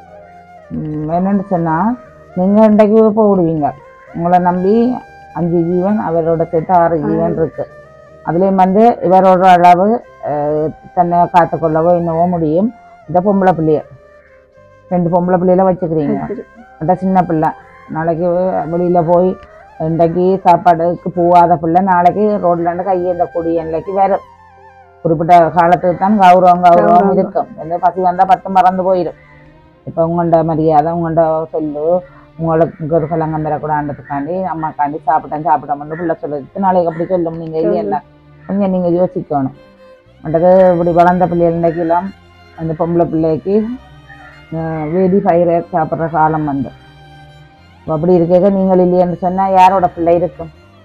ம், என்னன்னு சொன்னால் நீங்கள் இன்றைக்கு போடுவீங்க உங்களை நம்பி அஞ்சு ஜீவன் அவரோட சேர்த்து ஆறு ஜீவன் இருக்கு அதுலேயும் வந்து இவரோட அளவு அஹ், தன்னை காத்துக்கொள்ளவோ என்னவோ முடியும் இந்த பொம்பளை பிள்ளைய ரெண்டு பொம்பளை பிள்ளையில வச்சுக்கிறீங்க அந்த சின்ன பிள்ளை நாளைக்கு வெளியில் போய் இன்றைக்கு சாப்பாடுக்கு போகாத பிள்ளை நாளைக்கு ரோட்ல இருந்து கையேந்த கூடிய நிலைக்கு வேற குறிப்பிட்ட காலத்துக்கு தான் கௌரவம் கௌரவம் கௌரவம். இருக்கும் எந்த பசி வந்தால் பத்து மறந்து போயிடும் இப்போ உங்கள்ட மரியாதை உங்கள்ட சொல்லு உங்களுக்கு ஒரு கலங்கம் பெறக்கூடாதுக்காண்டி அம்மாக்காண்டி சாப்பிட்டேன் சாப்பிட்டோம்னு பிள்ளை சொல்லுறது நாளைக்கு அப்படி சொல்லும் நீங்கள் இல்லையல்ல கொஞ்சம் நீங்கள் யோசிக்கணும் மற்றது இப்படி வளர்ந்த பிள்ளைகளுக்கெல்லாம் அந்த பொம்பளை பிள்ளைக்கு அஹ், வேதி பயிரை சாப்பிட்ற காலம் வந்து அப்ப அப்படி இருக்க நீங்கள் இல்லையேன்னு சொன்னால் யாரோட பிள்ளை இருக்கும்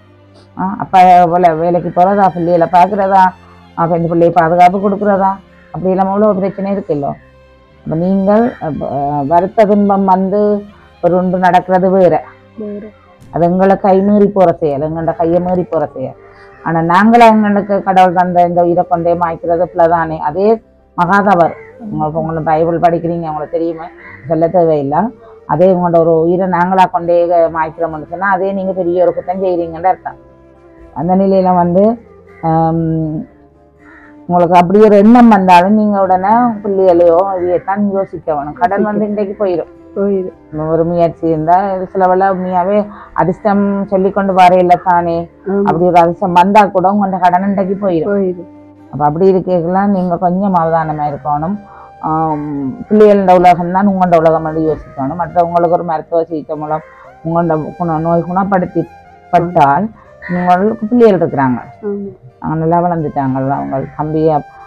ஆ அப்பா போல வேலைக்கு போகிறதா பிள்ளைகளை பார்க்குறதா அப்போ இந்த பிள்ளையை பாதுகாப்பு கொடுக்குறதா அப்படி இல்லாமல் அவ்வளோ பிரச்சனை இருக்குல்லோ அப்போ நீங்கள் அப்ப, அஹ், வருத்த துன்பம் வந்து ஒரு ஒன்று நடக்கிறது வேறு அது எங்களை கை மீறி போகிற செயல் எங்களோட கையை மீறி போகிற செயல் ஆனால் நாங்களே எங்களுக்கு கடவுள் தந்த இந்த உயிரை கொண்டே மாய்க்கிறது பிள்ளைதானே அதே மகாதவர் உங்களுக்கு உங்களுக்கு பைபிள் படிக்கிறீங்க உங்களுக்கு தெரியுமா சொல்ல தேவையில்லை அதே உங்களோட ஒரு உயிரை நாங்களாக கொண்டே மாய்க்கிறோம்னு சொன்னால் அதே நீங்கள் பெரிய ஒரு குத்தம் செய்கிறீங்கன்னு அர்த்தம் அந்த நிலையில வந்து ஆம், உங்களுக்கு அப்படி ஒரு எண்ணம் வந்தாலும் நீங்கள் உடனே பிள்ளைகளையோ இதையத்தான் யோசிக்க வேணும் கடன் வந்து இன்றைக்கு போயிடும் போயிடு ஒரு முயற்சி இருந்தால் சிலவெல்ல உண்மையாகவே அதிர்ஷ்டம் சொல்லி கொண்டு வரையில தானே அப்படி ஒரு அதிர்ஷ்டம் வந்தா கூட உங்களோட கடன் இன்றைக்கு போயிடும் போயிடு அப்போ அப்படி இருக்கலாம் நீங்கள் கொஞ்சம் அவதானமாக இருக்கணும் ஆம், பிள்ளைகளோட உலகம் தான் உங்களோட உலகம் வந்து யோசிக்கணும் மற்ற உங்களுக்கு ஒரு மருத்துவ சிகிச்சை மூலம் உங்களோட குண நோய் குணப்படுத்தி பட்டால் உங்களுக்கு பிள்ளைகள் இருக்கிறாங்க ஆமா அவங்க நல்லா வளர்ந்துட்டாங்க அவங்க தம்பியை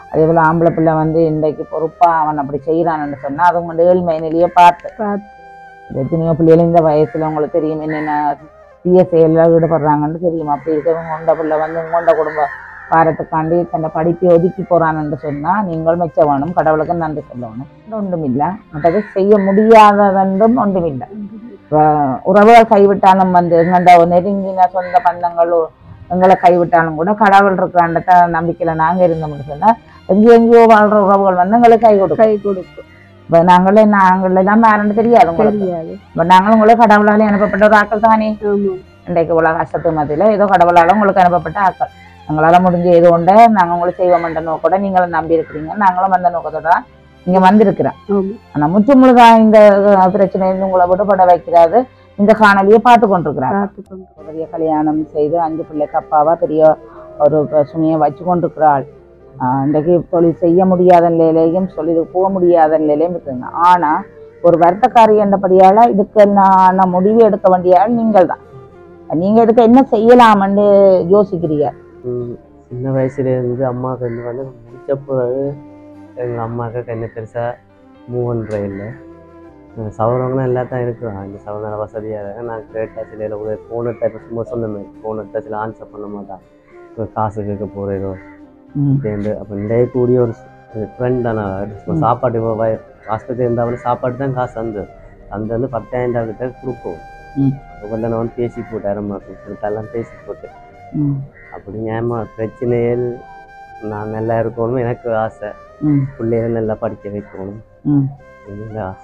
அதே போல் ஆம்பளை பிள்ளை வந்து இன்றைக்கு பொறுப்பாக அவன் அப்படி செய்கிறான்னு சொன்னால் அது உங்களோட ஏழ்மையினிலேயே பார்த்து பார்த்து எத்தனையோ பிள்ளைகள் இந்த வயசுல உங்களுக்கு தெரியும் என்னென்ன தீய செயலில் ஈடுபடுறாங்கன்னு தெரியும் அப்படி இருக்கிறவங்க உண்ட பிள்ளை வந்து உங்களோட குடும்ப பாரத்துக்காண்டி தன்னை படிப்பை ஒதுக்கி போறான்னு சொன்னா நீங்கள் மெச்ச வேணும் கடவுளுக்கு நன்றி சொல்லணும் ஒன்றும் இல்லை மற்றது செய்ய முடியாததென்றும் ஒன்றும் இல்லை உறவுகள் கைவிட்டாலும் வந்து எங்கண்ட நெருங்கின சொந்த பந்தங்கள் எங்களை கைவிட்டாலும் கூட கடவுள் இருக்கிற நம்பிக்கையில நாங்க இருந்தோம்னு சொன்னா எங்கேயோ எங்கேயோ வாழ்ற உறவுகள் வந்து எங்களுக்கு கை கொடுக்கும் கை கொடுக்கும் இப்போ நாங்களே நாங்கள் எல்லாம் யாருன்னு தெரியாது உங்களுக்கு தெரியாது இப்போ நாங்களும் உங்களுக்கு கடவுளாலே அனுப்பப்பட்ட ஒரு ஆக்கள் தானே ஆமா இன்றைக்கு உலக கஷ்டத்து மத்தியில் ஏதோ கடவுளால உங்களுக்கு அனுப்பப்பட்ட ஆக்கள் எங்களால் முடிஞ்ச ஏதோ உண்டை நாங்கள் உங்களுக்கு செய்வோம்ன்ற நோக்கோட நீங்களும் நம்பி இருக்கிறீங்க நாங்களும் அந்த நோக்கத்தோட தான் இங்கே வந்திருக்கிறோம் ஆமா ஆனால் முற்று முழுதாக இந்த அஹ், பிரச்சனையிலிருந்து உங்களை விடுபட வைக்கிறாரு இந்த காணொலியை பார்த்து கொண்டிருக்கிறார் பார்த்து கொண்டு பெரிய கல்யாணம் செய்து அஞ்சு பிள்ளைக்கு அப்பாவா பெரிய ஒரு சுமையை வச்சு கொண்டிருக்கிறாள் ஆஹ் இன்றைக்கு தொழில் செய்ய முடியாத நிலையிலையும் தொழிலுக்கு போக முடியாத நிலையிலையும் இருக்குங்க ஆனா ஒரு வருத்தக்காரி என்றபடியால இதுக்கு நான் முடிவு எடுக்க வேண்டிய ஆள் நீங்கள் தான் நீங்க இதுக்கு என்ன செய்யலாம்னு யோசிக்கிறீங்க ம், சின்ன வயசுல இருந்து அம்மா கண்ணு வந்து முடிச்ச பிறகு எங்கள் அம்மாவுக்கு கண்ணு பெருசாக மூவ் பண்ணுற இல்லை சவரங்களும் எல்லாம் தான் இருக்கிறான் இந்த சவரம் நல்ல வசதியாக இருக்கு நான் கேட்ட சில உதவி ஃபோன் எடுத்தா இப்போ சும்மா சொன்ன மாதிரி ஃபோன் எடுத்தா சில ஆன்சர் பண்ண மாட்டான் இப்போ காசு கேட்க போகிறதோ சேர்ந்து அப்போ நிறைய கூடிய ஒரு ஃப்ரெண்ட் தானே சும்மா சாப்பாடு இப்போ வய ஆஸ்பத்திரி இருந்தாலும் சாப்பாடு தான் காசு வந்து அந்த வந்து பத்தாயிரம் ரூபா கிட்ட கொடுப்போம் ம். அப்போ நான் வந்து பேசி போட்டு அரமாக்கும் எல்லாம் பேசி போட்டு ம், அப்படி ஏமா பிரச்சனைகள் நான் நல்லா இருக்கணும் எனக்கு ஆசை ம், பிள்ளைகளை நல்லா படிக்க வைக்கணும் ம். என்னோட ஆசை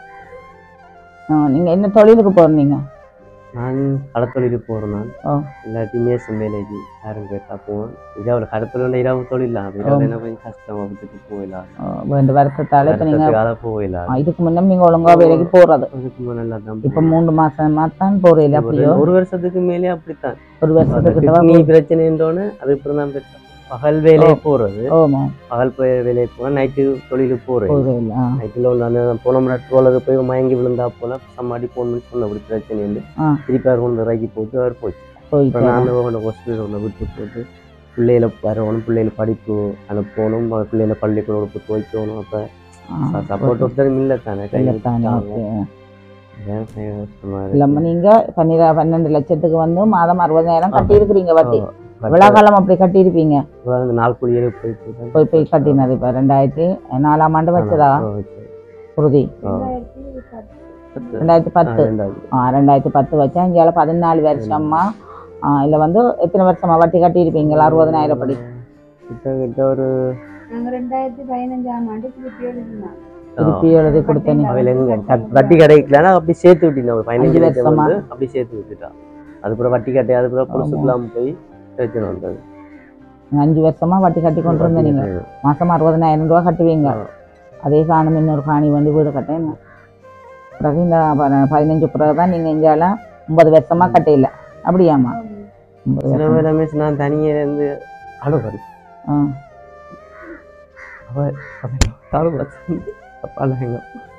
ஆ, நீங்க என்ன தொழிலுக்கு போறீங்க நான் கடத்தொழிலுக்கு போகிறேன் நான் ஓ. இல்லாட்டி மேசம் வேலைக்கு யாரும் கேட்டா போவேன் இரவு கடத்தொழில் இரவு தொழில் தான் இரவு என்ன கொஞ்சம் கஷ்டம் விட்டுட்டு போயிடலாம் ஆ, வேண்டு வருத்தத்தால இப்ப நீங்க வருத்தத்துக்காக போயிடலாம் ஆ, இதுக்கு முன்ன நீங்க ஒழுங்கா வேலைக்கு போறது அதுக்கு நல்லா தான் இப்ப மூன்று மாசமா தான் போறீங்க அப்படியோ ஒரு வருஷத்துக்கு மேலே அப்படித்தான் ஒரு வருஷத்துக்கிட்ட கிட்னி பிரச்சனைன்றோன்னு அதுக்கப்புறம் தான் பெருசா பகல் வேலையை போறது ஓமா பகல் போய் வேலையை போனால் நைட்டு தொழிலுக்கு போறது போறீங்க ஆ நைட்டில் உள்ள அந்த போன முறை ட்ரோலுக்கு போய் மயங்கி விழுந்தா போல சம்மாடி ஃபோன் பண்ணி சொன்ன அப்படி பிரச்சனை வந்து ஆ. திருப்பி அவர் கொண்டு இறக்கி போட்டு அவர் போச்சு போயிட்டு அப்புறம் நான் கொண்டு ஹாஸ்பிட்டல் கொண்டு விட்டு போட்டு பிள்ளைகளை வரணும் பிள்ளைகளை படிப்பு அனுப்பணும் அவ பிள்ளைகளை பள்ளிக்கூடம் கொடுத்து வைக்கணும் அப்போ சப்போர்ட் ஒருத்தரும் இல்லை தானே கை இல்லத்தானே விட்டாங்க. அதான் கஷ்டமா இருக்கு. இல்லாம நீங்க பன்னிர பன்னெண்டு லட்சத்துக்கு வந்து மாதம் அறுபதாயிரம் ஆமா. கட்டி இருக்கிறீங்க வட்டி பட் விழாக்காலம் அப்படி கட்டியிருப்பீங்க அப்புறம் அந்த நாள் குளியலுக்கு போயிட்டு தான் போய் போய் கட்டினது இப்ப ரெண்டாயிரத்தி நாலாம் ஆண்டு வச்சதா ஆ, வச்சது. உறுதி ஆ. ரெண்டாயிரத்தி ஆ, பத்து ரெண்டாவது. ஆ ரெண்டாயிரத்தி பத்து வச்சா இங்கே பதினாலு வருஷமா ஆ இதுல வந்து எத்தனை வருஷமா வட்டி கட்டியிருப்பீங்களா அறுபதனாயிரம் படி கிட்டத்தட்ட ஒரு நாங்க ரெண்டாயிரத்தி பதினஞ்சாம் ஆண்டு திருப்பி எழுதினோம் திருப்பி எழுதி கொடுத்தேன் அவையில எங்க கட்- வட்டி கிடைக்கலன்னா அப்படி சேர்த்து விட்டினா ஒரு பதினஞ்சு அஞ்சு லட்சம் வருஷமா? வந்து அப்படி சேர்த்து விட்டுட்டான் அதுக்கப்புறம் வட்டி கட்டி அதுக்கப்புறம் புதுசுக்குலாம் போய் பிரச்சனை வந்தது அஞ்சு வருஷமா வட்டி கட்டி கொண்டு இருந்த நீங்க மாசம் அறுபதனாயிரம் ரூபா கட்டுவீங்க ஆ. அதே காணும் இன்னொரு காணி வண்டி வீடு கட்டேன் பிறகு இந்த ப- பதினஞ்சு பிறகு தான் நீங்க இங்கால ஒன்பது வருஷமா கட்டையில அப்படியாம்மா ஒன்பது சில வருஷம் வேலை மிஸ் நான் தனியே இருந்து அழுவரி ஆ அவ அழுவ அப்பால எங்க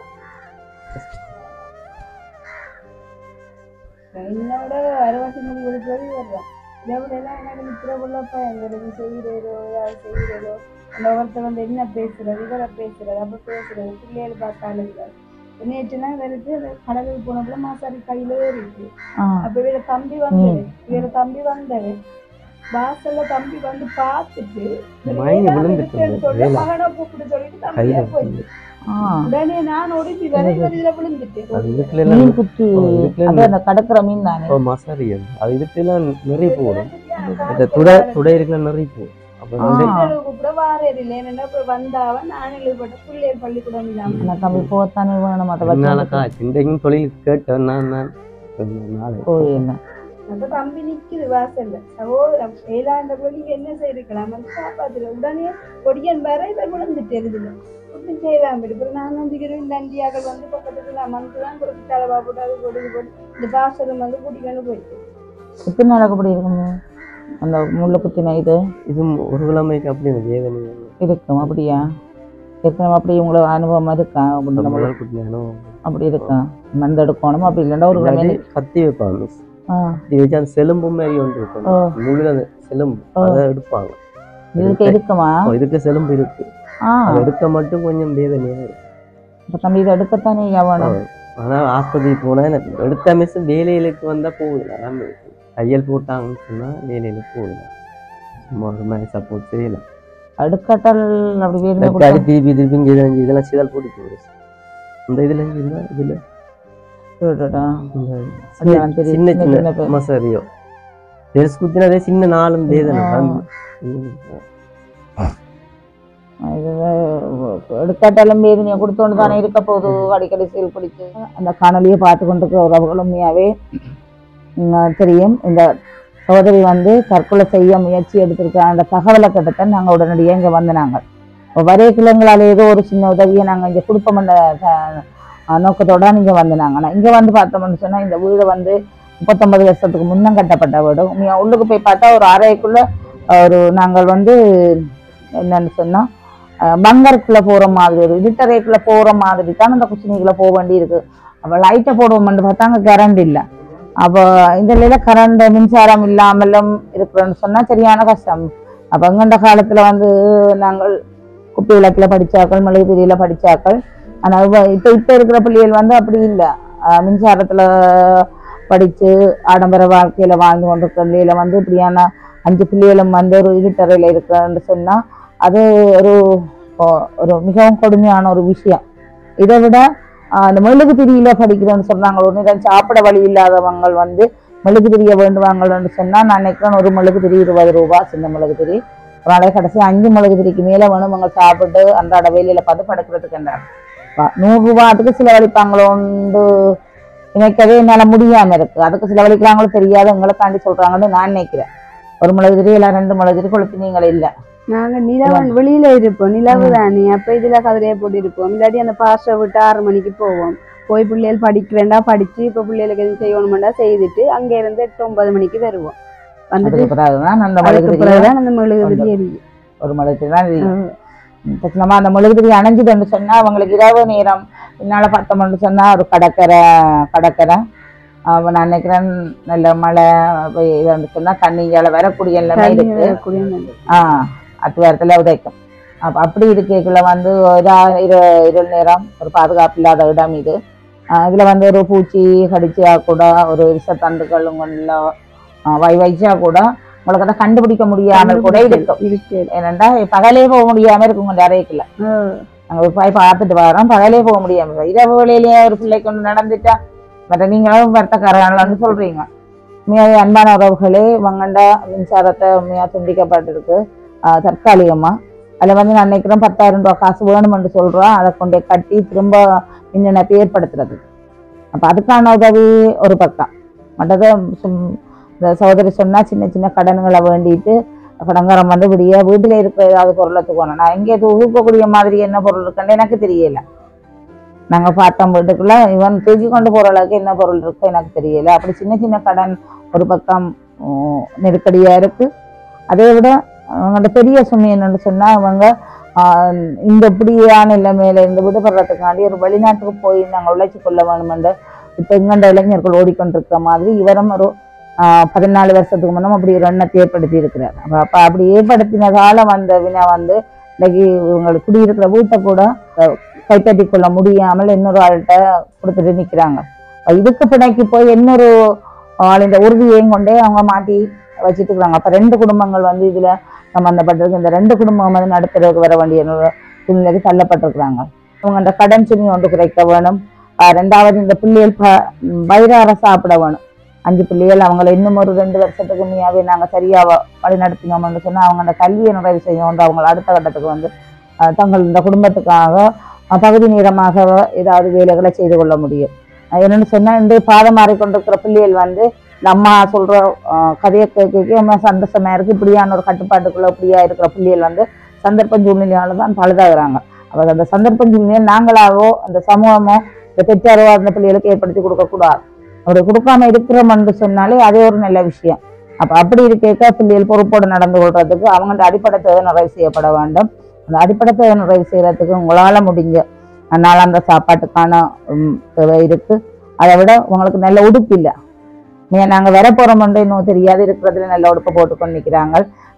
என்னோட அறுபத்தி மூணு ஒரு பேர் வர்றேன் எவ்வளோலாம் எனக்கு நிற்கிற உள்ளப்பா எங்களுக்கு செய்கிறதோ ஏதாவது செய்கிறதோ அந்த ஒருத்தர் வந்து என்ன பேசுறது இவரை பேசுறது அப்போ பேசுறது பிள்ளைகள் பார்த்தாலும் நேற்றுலாம் இவருக்கு அந்த கடலுக்கு போனப்பல மாசாரி கையில ஏறிட்டு ஆ அப்ப இவர தம்பி வந்தது இவர தம்பி வந்தது வாசல்ல தம்பி வந்து பார்த்துட்டு மயங்கி விழுந்துட்டு விழுந்துட்டு சொல்லி வேலை. மகனை கூப்பிட்டு சொல்லிட்டு கையில தம்பியா போயிட்டு ஆ உடனே நான் ஒடிச்சு வரை இதுல விழுந்துட்டு அது இதுக்குள்ள எல்லாம் மீன் குச்சி ஓ, இதுக்குள்ள அது அந்த கடற்கரை மீன் தானே ஓ, மசாரி அது அது இதுக்கெல்லாம் நிறைய போடும் இந்த துடை துடை இருக்குல்ல நிறைய போடும் அப்போ வந்து ஆ. கூப்பிட வாரே இல்லை என்னன்னா இப்ப வந்தாவ நான் எழுதப்பட்ட பிள்ளையர் பள்ளிக்கூடம் இல்லாம ஆனா தம்பி போத்தானே வேணும் அதை என்னாலக்கா வச்சு சிந்தைக்கும் தொழில் கேட்டேன் நான் நான் நாளை போயிடல அப்ப தம்பி நிக்குது வாசல்ல சகோதரம் ஏழாண்ட பிள்ளைக்கு என்ன செய்திருக்கலாம் வந்து காப்பாத்துல உடனே கொடியன் வர இவர் விழுந்துட்டு எழுதுல ஒன்றும் செய்வாம அப்புறம் நான் வந்து நண்டியாக வந்து பக்கத்துல நான் வந்து தான் கொடுத்து தலைவா போட்டு அது கொடுத்து போட்டு இந்த பாசலம் வந்து குடிக்கணும் போயிட்டு எத்தனை நாளைக்கு அப்படி இருக்குங்க அந்த முள்ளு குத்தின இது இது ஒரு கிழமைக்கு அப்படி இந்த வேதனை இருக்கும் அப்படியா ஏற்கனவே அப்படி உங்களை அனுபவம் இருக்கா அப்படி நம்ம முதல் குட்டியானோ அப்படி இருக்கா மருந்து எடுக்கணும் அப்படி இல்லைன்னா ஒரு கிழமை கத்தி வைப்பாங்க மிஸ் ஆ கத்தி வச்சு அந்த செலும்பு மாதிரி ஒன்று ஓ. இருக்கும் முழு அந்த செலும்பு ஓ. அதை எடுப்பாங்க இதுக்கு இருக்குமா ஓ, இதுக்கு செலும்பு இருக்கு ஆ அது எடுக்க மட்டும் கொஞ்சம் வேதனையா இருக்கு. அப்ப தம்பி இதை எடுக்கத்தானே வேணும் ஆனா ஆஸ்பத்திரி போனா எனக்கு எடுத்த மிஸ் வேலையிலுக்கு வந்தா போகல அதான் தையல் போட்டாங்கன்னு சொன்னா வேலையிலுக்கு போகல சும்மா ஒரு மாதிரி சப்போர்ட் செய்யலாம் அடுக்கட்டல் அப்படி வேணுமே தக்காளி திருப்பி திருப்பி இங்க இதெல்லாம் இதெல்லாம் சிதல் போட்டு போகுது இந்த இதுல இங்க இல்ல இதுல கொடுத்துட்டா இந்த அதான் தெரியும். சின்ன சின்ன சின்ன சின்ன மசரியோ பெருசு குத்தினதே சின்ன நாளும் வேதனை ஆ. ம். இது எடுக்காட்டாலும் வேதனையை கொடுத்தோண்டு தானே இருக்க போகுது அடிக்கடி சீல் பிடிச்சு அந்த காணொலியை பார்த்து கொண்டிருக்கிற உறவுகள் உண்மையாவே ம், தெரியும் இந்த சகோதரி வந்து தற்கொலை செய்ய முயற்சி எடுத்திருக்க அந்த தகவலை கிட்டத்த நாங்கள் உடனடியாக இங்கே வந்து நாங்கள் இப்போ வரைய கிழங்களால் ஏதோ ஒரு சின்ன உதவியை நாங்கள் இங்கே கொடுப்போம்ன்ற த- நோக்கத்தோட இங்கே வந்து நாங்கள் இங்கே வந்து பார்த்தோம்னு சொன்னால் இந்த வீடு வந்து முப்பத்தொன்பது வருஷத்துக்கு முன்னம் கட்டப்பட்ட வீடு உண்மையா உள்ளுக்கு போய் பார்த்தா ஒரு அறைக்குள்ள ஒரு நாங்கள் வந்து என்னன்னு சொன்னா அஹ், பங்கருக்குள்ள போற மாதிரி ஒரு இருட்டறைக்குள்ள போற மாதிரி தான் அந்த குச்சினிக்குள்ள போக வேண்டி இருக்கு அப்ப லைட்டை போடுவோம்னு பார்த்தா அங்க கரண்ட் இல்லை அப்போ இந்த நிலையில கரண்ட் மின்சாரம் இல்லாமலும் இருக்கிறோன்னு சொன்னா சரியான கஷ்டம் அப்ப எங்கண்ட காலத்துல வந்து நாங்கள் குப்பை விளக்குல படிச்சாக்கள் மெழுகுதிரியில படிச்சாக்கள் ஆனா இப்ப இப்ப இப்ப இருக்கிற பிள்ளைகள் வந்து அப்படி இல்லை மின்சாரத்துல படிச்சு ஆடம்பர வாழ்க்கையில வாழ்ந்து கொண்டிருக்கிற நிலையில வந்து இப்படியான அஞ்சு பிள்ளைகளும் வந்து ஒரு இருட்டறையில இருக்கிறன்னு சொன்னா அது ஒரு ஒ- ஒரு மிகவும் கொடுமையான ஒரு விஷயம் இதை விட ஆஹ், அந்த மெழுகு திரியில படிக்கிறோன்னு சொல்றாங்க ஒரு நேரம் சாப்பிட வழி இல்லாதவங்க வந்து மெழுகு திரிய வேண்டுவாங்கன்னு சொன்னா நான் நினைக்கிறேன் ஒரு மெழுகு திரி இருபது ரூபா சின்ன மெழுகு திரி ஒரு நாளைக்கு கடைசி அஞ்சு மெழுகு திரிக்கு மேல வேணும் அவங்க சாப்பிட்டு அன்றாட வேலையில பார்த்து படுக்கிறதுக்கு என்றாங்க ப- நூறு ரூபாட்டுக்கு செலவழிப்பாங்களோன்னு நினைக்கவே என்னால முடியாம இருக்கு அதுக்கு செலவழிக்கிறாங்களோ தெரியாது எங்களுக்காண்டி சொல்றாங்கன்னு நான் நினைக்கிறேன் ஒரு மிளகு திரி இல்லை ரெண்டு மிளகு திரி கொளுத்தினீங்களே இல்ல நாங்க நிலவன் வெளியில இருப்போம் நிலவு தானே அப்ப இதுல கதிரையை போட்டு இருப்போம் இல்லாட்டி அந்த பாஸ்டை விட்டு ஆறு மணிக்கு போவோம் போய் பிள்ளைகள் படிக்கிறேன்டா படிச்சு இப்ப பிள்ளைகளுக்கு எதுவும் செய்யணுமெண்டா செய்துட்டு அங்க இருந்து எட்டு ஒன்பது மணிக்கு வருவோம் வந்துட்டு அதுக்கு பிறகுதான் அந்த மிளகு அதுக்கு திரி பிறகுதான் அந்த மெழுகுதிரி எரியும் ஒரு மிளகு திரி தான் எரியும். இப்ப நம்ம அந்த மெழுகு திரி அணைஞ்சிட்டு சொன்னா அவங்களுக்கு இரவு நேரம் பின்னால பார்த்தோம்னு சொன்னா ஒரு கடற்கரை கடற்கரை அவன் நான் நினைக்கிறேன் நல்ல மழை பெய்யுதுன்னு சொன்னா தண்ணியால வரக்கூடிய எல்லாமே இருக்கு குடியிருந்தது ஆஹ் அத்துவாரத்துல உதைக்கும் அப்ப அப்படி இருக்கைக்குள்ள வந்து ஒரு ஆ- இரு இருள் நேரம் ஒரு பாதுகாப்பு இல்லாத இடம் இது ஆஹ் இதுல வந்து ஒரு பூச்சி கடிச்சா கூட ஒரு விஷத்தண்டுகள் உங்கள வை வைச்சா கூட உங்களுக்கு அதை கண்டுபிடிக்க முடியாமல் கூட இருக்கும் இருக்கு ஏனென்றா பகலே போக முடியாம இருக்கும் உங்க அறைக்குள்ள நாங்க போய் பார்த்துட்டு வரோம் பகலே போக முடியாம இருக்கும். இரவு வேளையிலேயே ஒரு பிள்ளை கொண்டு நடந்துட்டா மற்ற நீங்களும் வருத்தக்காரங்களான்னு சொல்றீங்க மிக அன்பான உறவுகளே வங்கண்ட மின்சாரத்தை மிக துண்டிக்கப்பட்டிருக்கு ஆஹ் தற்காலிகமா அதில் வந்து நான் நினைக்கிறேன் பத்தாயிரம் ரூபாய் காசு வேணும்னு சொல்றோம் அதை கொண்டு போய் கட்டி திரும்ப மின் இணைப்பை ஏற்படுத்துறது அப்போ அதுக்கான உதவி ஒரு பக்கம் மற்றது சும்- இந்த சகோதரி சொன்னா சின்ன சின்ன கடன்களை வேண்டிட்டு கடங்காரம் வந்து விடிய வீட்டில் இருக்கிற ஏதாவது பொருளை தூக்கணும் நான் எங்கே தூக்கக்கூடிய மாதிரி என்ன பொருள் இருக்குன்னு எனக்கு தெரியல நாங்கள் பார்த்தோம் வீட்டுக்குள்ள இவன் தூக்கி கொண்டு போகிற அளவுக்கு என்ன பொருள் இருக்கு எனக்கு தெரியல அப்படி சின்ன சின்ன கடன் ஒரு பக்கம் உம், நெருக்கடியா இருக்கு அதை விட அவங்களோட பெரிய சுமை என்னன்னு சொன்னா அவங்க ஆஹ், இந்த இப்படியான நிலைமையில இருந்து விடுபடுறதுக்காண்டி ஒரு வெளிநாட்டுக்கு போய் நாங்கள் உழைச்சி கொள்ள வேணுமென்று இப்போ எங்கண்ட இளைஞர்கள் ஓடிக்கொண்டிருக்கிற மாதிரி இவரும் ஒரு ஆஹ், பதினாலு வருஷத்துக்கு முன்னும் அப்படி ஒரு எண்ணத்தை ஏற்படுத்தி இருக்கிறார் அப்ப அப்ப அப்படி ஏற்படுத்தினதால வந்த வினா வந்து இன்னைக்கு இவங்களுக்கு குடியிருக்கிற வீட்டை கூட அஹ், கைப்பற்றி கொள்ள முடியாமல் இன்னொரு ஆள்கிட்ட கொடுத்துட்டு நிக்கிறாங்க அப்ப இதுக்கு பிணைக்கு போய் இன்னொரு ஆளின் உறுதியையும் கொண்டே அவங்க மாட்டி வச்சுட்டு இருக்கிறாங்க அப்ப ரெண்டு குடும்பங்கள் வந்து இதுல சம்பந்தப்பட்டிருக்கு இந்த ரெண்டு குடும்பம் வந்து நடுத்தருக்கு வர வேண்டிய நிலை- சூழ்நிலைக்கு தள்ளப்பட்டிருக்கிறாங்க அவங்க அந்த கடன் சுமை ஒன்று குறைக்க வேணும் ஆஹ் ரெண்டாவது இந்த பிள்ளைகள் ப- வயிறார சாப்பிட வேணும் அஞ்சு பிள்ளைகள் அவங்கள இன்னும் ஒரு ரெண்டு வருஷத்துக்கு உண்மையாவே நாங்க சரியா வ- வழி நடத்தினோம்னு சொன்னா அவங்க அந்த கல்வியை நிறைவு செய்யணும் அவங்க அடுத்த கட்டத்துக்கு வந்து ஆஹ் தங்கள் இந்த குடும்பத்துக்காக ஆஹ் பகுதி நேரமாக ஏதாவது வேலைகளை செய்து கொள்ள முடியும் ஆஹ் என்னன்னு சொன்னா இந்த பாதம் மாறிக்கொண்டிருக்கிற பிள்ளைகள் வந்து இந்த அம்மா சொல்ற ஆஹ் கதையை கேட்க அம்மா சந்தோஷமா இருக்கு இப்படியான ஒரு கட்டுப்பாட்டுக்குள்ள இப்படியா இருக்கிற பிள்ளைகள் வந்து சந்தர்ப்ப சூழ்நிலையால தான் பழுதாகிறாங்க அப்ப அந்த சந்தர்ப்ப சூழ்நிலையை நாங்களாவோ அந்த சமூகமோ இந்த பெற்றாரோ அந்த பிள்ளைகளுக்கு ஏற்படுத்தி கொடுக்க கூடாது அப்படி கொடுக்காம இருக்கிறோம்னு சொன்னாலே அதே ஒரு நல்ல விஷயம் அப்ப அப்படி இருக்க பிள்ளைகள் பொறுப்போடு நடந்து கொள்றதுக்கு அவங்கள்ட்ட அடிப்படை தேவை நிறைவு செய்யப்பட வேண்டும் அந்த அடிப்படை தேவை நிறைவு செய்யறதுக்கு உங்களால முடிஞ்ச நாளாந்த சாப்பாட்டுக்கான உம், தேவை இருக்கு அதை விட உங்களுக்கு நல்ல உடுப்பு இல்லை நீ நாங்க வர போறோம்னு இன்னும் தெரியாது இருக்கிறதுல நல்ல உடுப்பை போட்டுக்கொண்டு நிக்கிறாங்க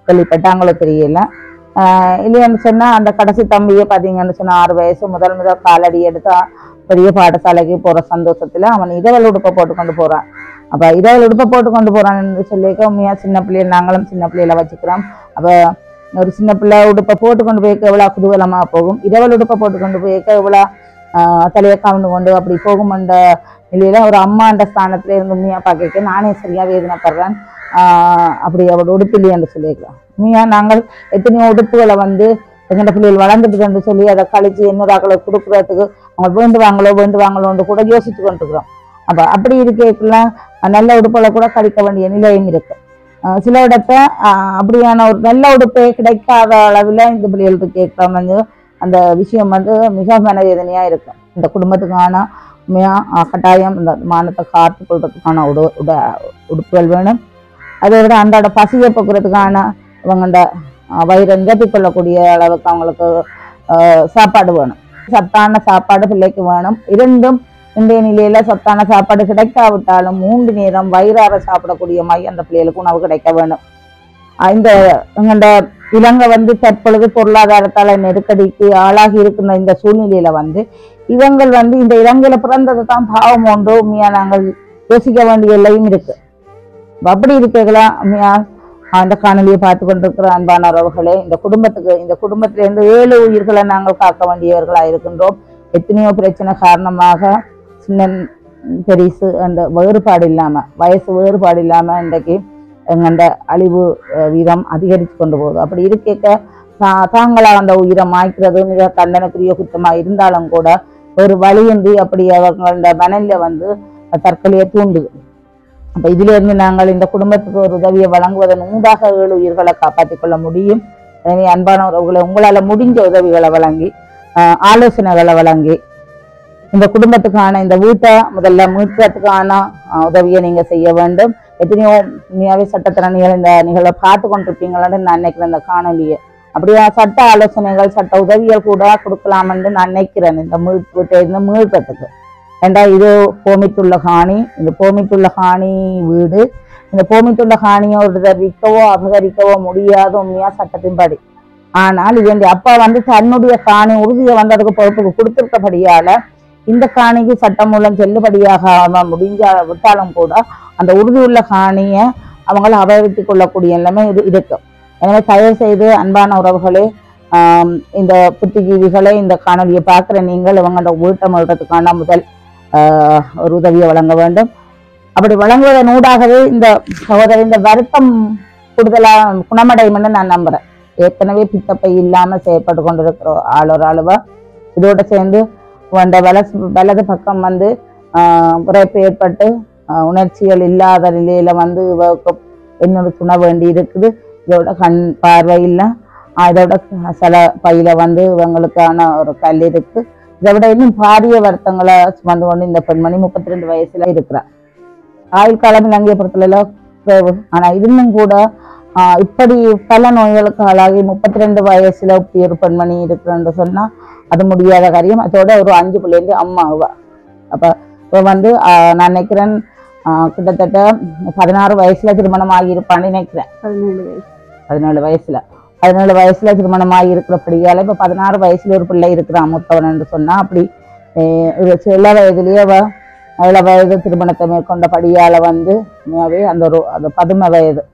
கேள்விப்பட்டாங்களோ தெரியல ஆஹ் இல்லைன்னு சொன்னா அந்த கடைசி தம்பியை பார்த்தீங்கன்னு சொன்னா ஆறு வயசு முதல் முதல் காலடி எடுத்தா பெரிய பாடசாலைக்கு போற சந்தோஷத்துல அவன் இரவல் உடுப்பை போட்டு கொண்டு போறான் அப்ப இரவல் உடுப்பை போட்டு கொண்டு போறான்னு சொல்லிக்க உண்மையா சின்ன பிள்ளைய நாங்களும் சின்ன பிள்ளையில வச்சுக்கிறோம் அப்ப ஒரு சின்ன பிள்ளை உடுப்பை போட்டு கொண்டு போய்க்க எவ்வளோ குதூகலமா போகும் இரவல் உடுப்பை போட்டு கொண்டு போய்க்க எவ்வளோ தலையை கவுண்டு கொண்டு அப்படி போகுமன்ற நிலையில ஒரு அம்மான்ற ஸ்தானத்துல இருந்து உண்மையா பார்க்க நானே சரியா வேதனைப்படுறேன் ஆஹ் அப்படி அவரோட உடுப்பில்லை என்று சொல்லியிருக்கிறோம் உண்மையா நாங்கள் எத்தனையோ உடுப்புகளை வந்து எங்கட பிள்ளைகள் வளர்ந்துட்டு சொல்லி அதை கழிச்சு இன்னொரு ஆக்களை கொடுக்குறதுக்கு அவங்க வேண்டுவாங்களோ வேண்டுவாங்களோன்னு கூட யோசிச்சு கொண்டிருக்கிறோம் அப்ப அப்படி இருக்கக்குள்ள நல்ல உடுப்புகளை கூட கழிக்க வேண்டிய நிலையும் இருக்கு ஆஹ் சில இடத்த ஆஹ் அப்படியான ஒரு நல்ல உடுப்பே கிடைக்காத அளவில் இந்த பிள்ளைகளுக்கு கேட்கலாம் வந்து அந்த விஷயம் வந்து மிக மனவேதனையா இருக்கும் இந்த குடும்பத்துக்கான உண்மையா ஆஹ் கட்டாயம் இந்த மானத்தை காத்து கொள்றதுக்கான உடு உட உடுப்புகள் வேணும் அதை விட அன்றாட பசியை போக்குறதுக்கான இவங்கண்ட ஆஹ் வயிறை நிரப்பிக் கொள்ளக்கூடிய அளவுக்கு அவங்களுக்கு ஆஹ் சாப்பாடு வேணும் சத்தான சாப்பாடு பிள்ளைக்கு வேணும் இரண்டும் இன்றைய நிலையில சத்தான சாப்பாடு கிடைக்காவிட்டாலும் மூன்று நேரம் வயிறார சாப்பிடக்கூடிய மாதிரி அந்த பிள்ளைகளுக்கு உணவு கிடைக்க வேணும் ஆஹ் இந்த எங்கண்ட இலங்கை வந்து தற்பொழுது பொருளாதாரத்தால நெருக்கடிக்கு ஆளாகி இருக்கின்ற இந்த சூழ்நிலையில வந்து இவங்கள் வந்து இந்த இலங்கையில பிறந்தது தான் பாவம் ஒன்று உண்மையா நாங்கள் யோசிக்க வேண்டிய எல்லையும் இருக்கு அப்ப அப்படி இருக்கலாம் உண்மையா அந்த காணொலியை பார்த்து கொண்டிருக்கிற அன்பான உறவுகளே இந்த குடும்பத்துக்கு இந்த குடும்பத்திலிருந்து ஏழு உயிர்களை நாங்கள் காக்க வேண்டியவர்களாக இருக்கின்றோம் எத்தனையோ பிரச்சனை காரணமாக சின்ன பெரிசு அந்த வேறுபாடு இல்லாம வயசு வேறுபாடு இல்லாம இன்றைக்கு எங்கண்ட அழிவு அஹ், வீதம் அதிகரித்து கொண்டு போகுது அப்படி இருக்க தா- தாங்களாக அந்த உயிரை மாய்க்கிறது மிக தண்டனைக்குரிய குற்றமாக இருந்தாலும் கூட ஒரு வழியின்றி அப்படி அவங்களோட மனநில வந்து தற்கொலையை தூண்டுது அப்ப இதுல இருந்து நாங்கள் இந்த குடும்பத்துக்கு ஒரு உதவியை வழங்குவதன் ஊடாக ஏழு உயிர்களை காப்பாற்றிக் கொள்ள முடியும் எனவே அன்பான உறவுகளை உங்களால முடிஞ்ச உதவிகளை வழங்கி ஆஹ், ஆலோசனைகளை வழங்கி இந்த குடும்பத்துக்கான இந்த வீட்டை முதல்ல மீட்கிறதுக்கான ஆஹ், உதவியை நீங்க செய்ய வேண்டும் எத்தனையோ உண்மையாவே சட்டத்திறனிகள் இந்த நிகழ்வை பார்த்து கொண்டிருப்பீங்களான்னு நான் நினைக்கிறேன் இந்த காணொலியை அப்படியே சட்ட ஆலோசனைகள் சட்ட உதவிகள் கூட கொடுக்கலாம்னு நான் நினைக்கிறேன் இந்த மீ வீட்டை இருந்து மீட்கிறதுக்கு ஏண்டா இது போமிட்டுள்ள காணி இந்த போமிட்டுள்ள காணி வீடு இந்த போமிட்டுள்ள காணியை ஒருத்தர் விற்கவோ அபகரிக்கவோ முடியாத உண்மையா சட்டத்தின்படி ஆனால் இதனுடைய அப்பா வந்து தன்னுடைய காணி உறுதியை வந்து அதுக்கு பொறுப்புக்கு கொடுத்திருக்கபடியால இந்த காணிக்கு சட்டம் மூலம் செல்லுபடியாக முடிஞ்ச விட்டாலும் கூட அந்த உறுதியுள்ள காணியை அவங்கள அபகரித்துக் கொள்ளக்கூடிய எல்லாமே இது இருக்கு எனவே தயவு செய்து அன்பான உறவுகளே ஆம், இந்த புத்திஜீவிகளை இந்த காணொலியை பார்க்குற நீங்கள் இவங்களோட வீட்டை முழுறதுக்கான முதல் ஆஹ், ஒரு உதவியை வழங்க வேண்டும் அப்படி வழங்குவதன் ஊடாகவே இந்த சகோதரர் இந்த வருத்தம் கூடுதலா குணமடையும்னு நான் நம்புறேன் ஏற்கனவே பித்தப்பை இல்லாம செயற்பட்டு கொண்டிருக்கிற ஆள் ஒரு ஆளுவா இதோட சேர்ந்து அந்த வலசு வலது பக்கம் வந்து ஆஹ், பிறப்பு ஏற்பட்டு ஆஹ், உணர்ச்சிகள் இல்லாத நிலையில வந்து இவருக்கு இன்னொரு துணை வேண்டி இருக்குது இதோட கண் பார்வை இல்லை ஆஹ், இதோட சில பையில வந்து இவங்களுக்கான ஒரு கல் இருக்கு இதை விட இன்னும் பாரிய வருத்தங்களை சுமந்து கொண்டு இந்த பெண்மணி முப்பத்தி ரெண்டு வயசுல இருக்கிறார் ஆயுள் காலம் இலங்கையை பொறுத்தளவுல குறைவு ஆனா இன்னும் கூட ஆஹ் இப்படி பல நோய்களுக்கு ஆளாகி முப்பத்தி ரெண்டு வயசுல இப்படி ஒரு பெண்மணி இருக்கிறன்னு சொன்னா அது முடியாத காரியம் அதோட ஒரு அஞ்சு பிள்ளைங்க அம்மா அவ அப்ப இவ வந்து ஆஹ் நான் நினைக்கிறேன் ஆஹ் கிட்டத்தட்ட பதினாறு வயசுல திருமணம் ஆகியிருப்பான்னு நினைக்கிறேன் பதினேழு வயசு பதினேழு வயசுல பதினேழு வயசுல திருமணமாகி இருக்கிறபடியால இப்ப பதினாறு வயசுல ஒரு பிள்ளை இருக்கிறான் மூத்தவன் என்று சொன்னா அப்படி அஹ் ஒரு சில வயதிலேயே அவ ஏழு வயது திருமணத்தை மேற்கொண்டபடியால வந்து உண்மையாவே அந்த ஒரு அந்த பதும வயது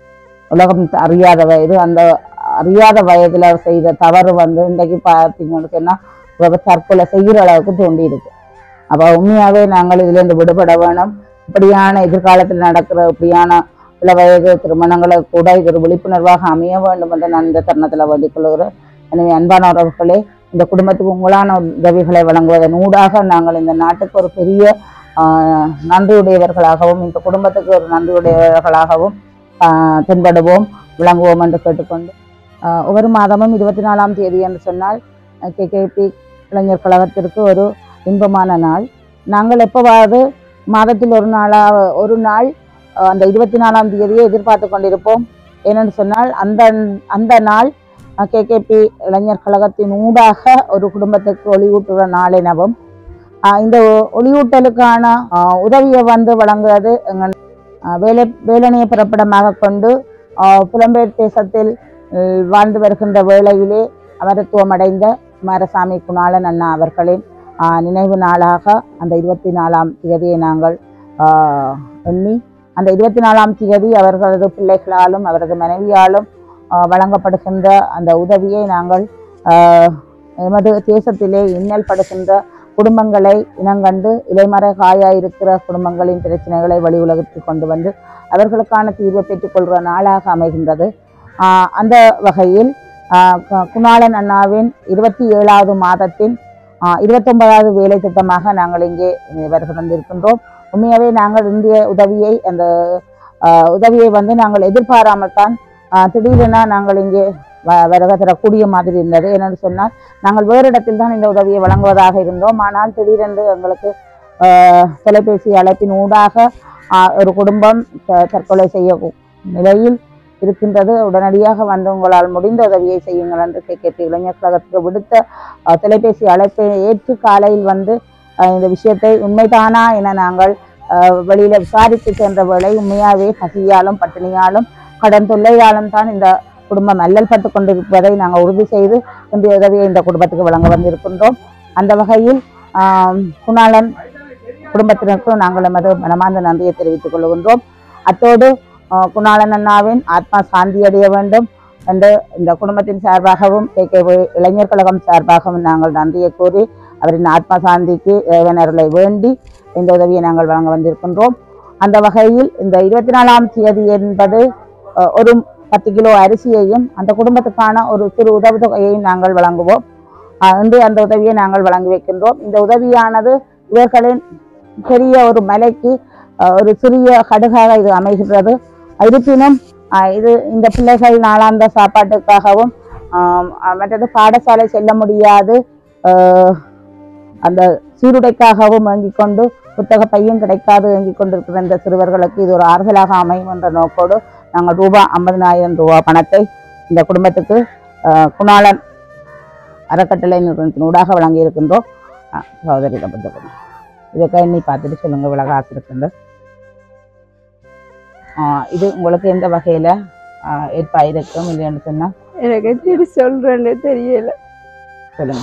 உலகம் அறியாத வயது அந்த அறியாத வயதுல செய்த தவறு வந்து இன்றைக்கு பார்த்தீங்கன்னு சொன்னா இவ தற்கொலை செய்கிற அளவுக்கு தோண்டி இருக்கு அப்ப உண்மையாவே நாங்கள் இதுல இருந்து விடுபட வேணும் இப்படியான எதிர்காலத்தில் நடக்கிற இப்படியான இள வயது திருமணங்களை கூட இது ஒரு விழிப்புணர்வாக அமைய வேண்டும் என்று நான் இந்த தருணத்தில் வேண்டிக் கொள்கிறேன் எனவே அன்பான உறவுகளே இந்த குடும்பத்துக்கு உங்களான உதவிகளை வழங்குவதன் ஊடாக நாங்கள் இந்த நாட்டுக்கு ஒரு பெரிய ஆஹ், நன்றியுடையவர்களாகவும் இந்த குடும்பத்துக்கு ஒரு நன்றியுடையவர்களாகவும் ஆஹ், தென்படுவோம் விளங்குவோம் என்று கேட்டுக்கொண்டு ஆஹ், ஒவ்வொரு மாதமும் இருபத்தி நாலாம் தேதி என்று சொன்னால் கேகேபி இளைஞர் கழகத்திற்கு ஒரு இன்பமான நாள் நாங்கள் எப்போவாவது மாதத்தில் ஒரு நாளாக ஒரு நாள் அஹ் அந்த இருபத்தி நாலாம் தேதியை எதிர்பார்த்து கொண்டிருப்போம் ஏனென்று சொன்னால் அந்த அந்த நாள் கேகேபி இளைஞர் கழகத்தின் ஊடாக ஒரு குடும்பத்துக்கு ஒளியூட்டுற நாள் எனவும் அஹ் இந்த ஒ- ஒளியூட்டலுக்கான அஹ், உதவியை வந்து வழங்குவது எங்கள் அஹ், வேலை வேலனையை பிறப்பிடமாக கொண்டு ஆஹ் புலம்பெயர் தேசத்தில் அஹ், வாழ்ந்து வருகின்ற வேளையிலே அமரத்துவமடைந்த குமாரசாமி குணாளன் அண்ணா அவர்களின் ஆஹ், நினைவு நாளாக அந்த இருபத்தி நாலாம் தேதியை நாங்கள் ஆஹ், எண்ணி அந்த இருபத்தி நாலாம் தேதி அவர்களது பிள்ளைகளாலும் அவரது மனைவியாலும் ஆஹ், வழங்கப்படுகின்ற அந்த உதவியை நாங்கள் ஆஹ், எமது தேசத்திலே இன்னல் படுகின்ற குடும்பங்களை இனங்கண்டு இலைமறை காயாயிருக்கிற குடும்பங்களின் பிரச்சனைகளை வெளி உலகத்துக்கு கொண்டு வந்து அவர்களுக்கான தீர்வை பெற்றுக்கொள்கிற நாளாக அமைகின்றது ஆஹ் அந்த வகையில் ஆஹ் கு- குணாளன் அண்ணாவின் இருபத்தி ஏழாவது மாதத்தின் ஆஹ் இருபத்தொன்பதாவது வேலை திட்டமாக நாங்கள் இங்கே வருகின்றிருக்கின்றோம் உண்மையாகவே நாங்கள் இந்திய உதவியை அந்த ஆஹ் உதவியை வந்து நாங்கள் எதிர்பாராமல் தான் ஆஹ் திடீரென நாங்கள் இங்கே வ- வருகை தரக்கூடிய மாதிரி இருந்தது என்னென்னு சொன்னால் நாங்கள் வேறு இடத்தில் தான் இந்த உதவியை வழங்குவதாக இருந்தோம் ஆனால் திடீரென்று எங்களுக்கு ஆஹ் தொலைபேசி அழைப்பின் ஊடாக ஆஹ் ஒரு குடும்பம் த- தற்கொலை செய்ய நிலையில் இருக்கின்றது உடனடியாக வந்து உங்களால் முடிந்த உதவியை செய்யுங்கள் என்று கேட்க இளைஞர் கழகத்துக்கு விடுத்த ஆஹ் தொலைபேசி அழைப்பை ஏற்று காலையில் வந்து ஆஹ் இந்த விஷயத்தை உண்மைதானா என நாங்கள் ஆஹ் வெளியில விசாரித்து சென்ற வேளை உண்மையாகவே பசியாலும் பட்டினியாலும் கடன் தொல்லையாலும் தான் இந்த குடும்பம் அல்லல் பட்டு கொண்டிருப்பதை நாங்கள் உறுதி செய்து இன்றைய உதவியை இந்த குடும்பத்துக்கு வழங்க வந்திருக்கின்றோம் அந்த வகையில் ஆம், குணாளன் குடும்பத்தினருக்கும் நாங்கள் எமது மனமார்ந்த நன்றியை தெரிவித்துக் கொள்கின்றோம் அத்தோடு ஆஹ், குணாளன் அண்ணாவின் ஆத்மா சாந்தி அடைய வேண்டும் என்று இந்த குடும்பத்தின் சார்பாகவும் கே இளைஞர் கழகம் சார்பாகவும் நாங்கள் நன்றியை கூறி அவரின் ஆத்மா சாந்திக்கு இறைவனர்களை வேண்டி இந்த உதவியை நாங்கள் வழங்க வந்திருக்கின்றோம் அந்த வகையில் இந்த இருபத்தி நாலாம் தேதி என்பது ஆஹ், ஒரு பத்து கிலோ அரிசியையும் அந்த குடும்பத்துக்கான ஒரு சிறு உதவித்தொகையையும் நாங்கள் வழங்குவோம் ஆஹ், இன்று அந்த உதவியை நாங்கள் வழங்கி வைக்கின்றோம் இந்த உதவியானது இவர்களின் பெரிய ஒரு மலைக்கு ஆஹ், ஒரு சிறிய கடுகாக இது அமைகின்றது இருப்பினும் ஆஹ், இது இந்த பிள்ளைகள் நாளாந்த சாப்பாட்டுக்காகவும் ஆம், ஆஹ், மற்றது பாடசாலை செல்ல முடியாது ஆஹ், அந்த சீருடைக்காகவும் வாங்கிக் கொண்டு புத்தக பையும் கிடைக்காது வாங்கிக் கொண்டிருக்கிற இந்த சிறுவர்களுக்கு இது ஒரு ஆறுதலாக அமையும் என்ற நோக்கோடு நாங்கள் ரூபா ஐம்பதினாயிரம் ரூபா பணத்தை இந்த குடும்பத்துக்கு ஆஹ், குணாளன் அறக்கட்டளை நிறுவனத்தின் ஊடாக வழங்கி இருக்கின்றோம் ஆஹ், சகோதரியிடம் பற்றி இதுக்கு எண்ணி பார்த்துட்டு சொல்லுங்க இவ்வளோ காசு இருக்குண்டு ஆஹ், இது உங்களுக்கு எந்த வகையில் ஏற்பாயிருக்கும் இல்லைன்னு சொன்னால் எனக்கு எப்படி சொல்றேன்னு தெரியல சொல்லுங்க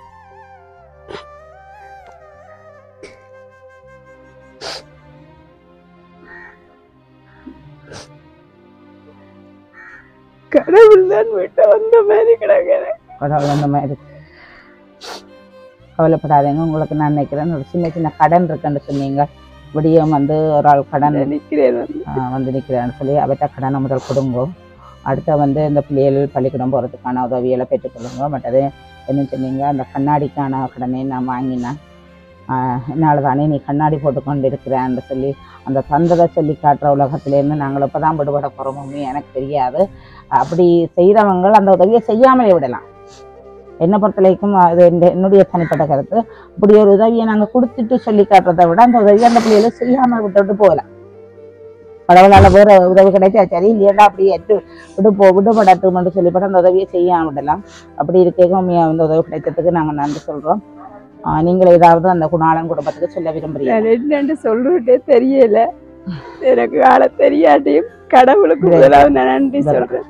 கடவுள் தான் விட்டு வந்த மாதிரி கிடக்கிறேன் கடவுள் அந்த மாதிரி கவலைப்படாதீங்க உங்களுக்கு நான் நினைக்கிறேன் ஒரு சின்ன சின்ன கடன் இருக்குன்னு சொன்னீங்க விடியம் வந்து ஒரு ஆள் கடன் நினைக்கிறேன் வந்து. ஆஹ் வந்து நிற்கிறேன்னு சொல்லி அவற்றை கடனை முதல் கொடுங்க அடுத்த வந்து இந்த பிள்ளைகள் பள்ளிக்கூடம் போகிறதுக்கான உதவிகளை பெற்றுக்கொள்ளுங்க மற்றது என்ன சொன்னீங்க அந்த கண்ணாடிக்கான கடனை நான் வாங்கினேன் என்னால் தானே நீ கண்ணாடி போட்டுக்கொண்டு இருக்கிறேன்னு சொல்லி அந்த தந்ததை சொல்லி காட்டுற உலகத்திலேருந்து நாங்கள் இப்போ தான் விடுபட போகிறோமே எனக்கு தெரியாது அப்படி செய்கிறவங்க அந்த உதவியை செய்யாமலே விடலாம் என்னை பொறுத்தவரைக்கும் அது இந்த- என்னுடைய தனிப்பட்ட கருத்து இப்படி ஒரு உதவியை நாங்கள் கொடுத்துட்டு சொல்லி காட்டுறதை விட அந்த உதவியை அந்த பிள்ளைகளை செய்யாமல் விட்டுட்டு போகலாம் கடவுளால் வேற உதவி கிடைச்சா சரி இல்லையாண்டா அப்படி எட்டு விடுப்போ விடுபடட்டும்னு சொல்லிப்பட்டு அந்த உதவியை செய்யாம விடலாம் அப்படி இருக்கேங்க உண்மையா அந்த உதவி கிடைச்சதுக்கு நாங்கள் நன்றி சொல்கிறோம் நீங்கள் ஏதாவது அந்த குணாளன் குடும்பத்துக்கு சொல்ல விரும்புறீங்க நான் என்னன்னு சொல்றதே தெரியல எனக்கு ஆள தெரியாட்டியும் கடவுளுக்கு முதலாவது நான் நன்றி சொல்றேன்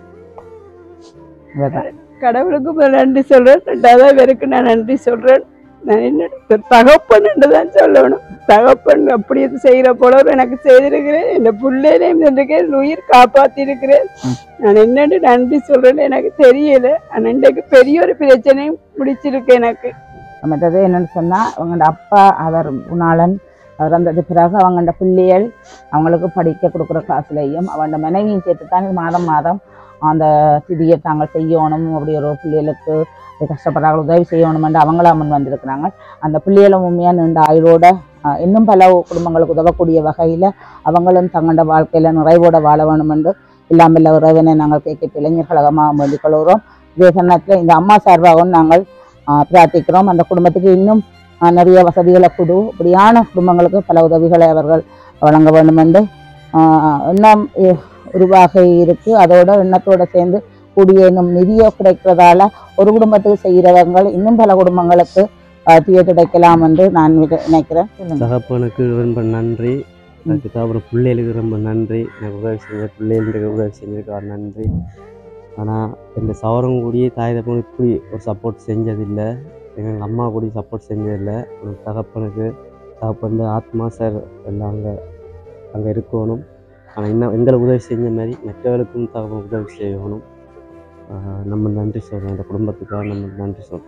கடவுளுக்கு முதல்ல நன்றி சொல்றேன் ரெண்டாவது இவருக்கு நான் நன்றி சொல்றேன் நான் என்ன தகப்பன் தான் சொல்லணும் தகப்பன் அப்படி இது செய்யற போல எனக்கு செய்திருக்கிறேன் என் பிள்ளையிலையும் இருந்திருக்கேன் என் உயிர் காப்பாத்தி இருக்கிறேன் ம். நான் என்னன்னு நன்றி சொல்றேன்னு எனக்கு தெரியல ஆனா இன்றைக்கு பெரிய ஒரு பிரச்சனையும் முடிச்சிருக்கு எனக்கு மற்றது என்னன்னு சொன்னால் அவங்களோட அப்பா அவர் குணாளன் அவர் வந்தது பிறகு அவங்களோட பிள்ளைகள் அவங்களுக்கு படிக்க கொடுக்குற காசுலையும் அவங்களோட மனைவியும் சேர்த்து தான் மாதம் மாதம் அந்த திதியை தாங்கள் செய்யணும் அப்படி ஒரு பிள்ளைகளுக்கு கஷ்டப்படுறாங்க உதவி செய்யணுமென்று அவங்களா முன் வந்திருக்கிறாங்க அந்த பிள்ளைகளும் உண்மையாக நீண்ட ஆயுளோட ஆஹ், இன்னும் பல குடும்பங்களுக்கு உதவக்கூடிய வகையில் அவங்களும் தங்களோட வாழ்க்கையில் நிறைவோட வாழ வேணுமென்று இல்லாமல் உறவினை நாங்கள் கேட்க இளைஞர் கழகமாக வேண்டிக் கொள்கிறோம் இதே சமயத்தில் இந்த அம்மா சார்பாகவும் நாங்கள் ஆஹ் பிரார்த்திக்கிறோம் அந்த குடும்பத்துக்கு இன்னும் ஆஹ் நிறைய வசதிகளை கொடு இப்படியான குடும்பங்களுக்கு பல உதவிகளை அவர்கள் வழங்க வேண்டும் என்று ஆஹ் எண்ணம் இ- உருவாக இருக்கு அதோட எண்ணத்தோட சேர்ந்து கூடிய இன்னும் நிதியை கிடைக்கிறதால ஒரு குடும்பத்துக்கு செய்கிறவங்க இன்னும் பல குடும்பங்களுக்கு ஆஹ் தீய கிடைக்கலாம் என்று நான் நினை- நினைக்கிறேன் சொல்லுங்க. தகப்பனுக்கு ரொம்ப நன்றி அதுக்கு அப்புறம் பிள்ளைகளுக்கு ரொம்ப நன்றி எனக்கு உதவி செஞ்ச பிள்ளைகளுக்கு உதவி செஞ்சிருக்காரு நன்றி ஆனால் இந்த சவரம் கூடிய தாய் தப்பன் இப்படி ஒரு சப்போர்ட் செஞ்சதில்லை எங்கள் அம்மா கூட சப்போர்ட் செஞ்சதில்லை எனக்கு தகப்பனுக்கு தகப்பன் ஆத்மா சார் எல்லாம் அங்கே அங்கே இருக்கணும் ஆனால் இன்னும் எங்களுக்கு உதவி செஞ்ச மாதிரி மற்றவர்களுக்கும் தகவல் உதவி செய்யணும் ஆஹ் நம்ம நன்றி சொல்கிறோம் இந்த குடும்பத்துக்காக நம்ம நன்றி சொல்கிறோம்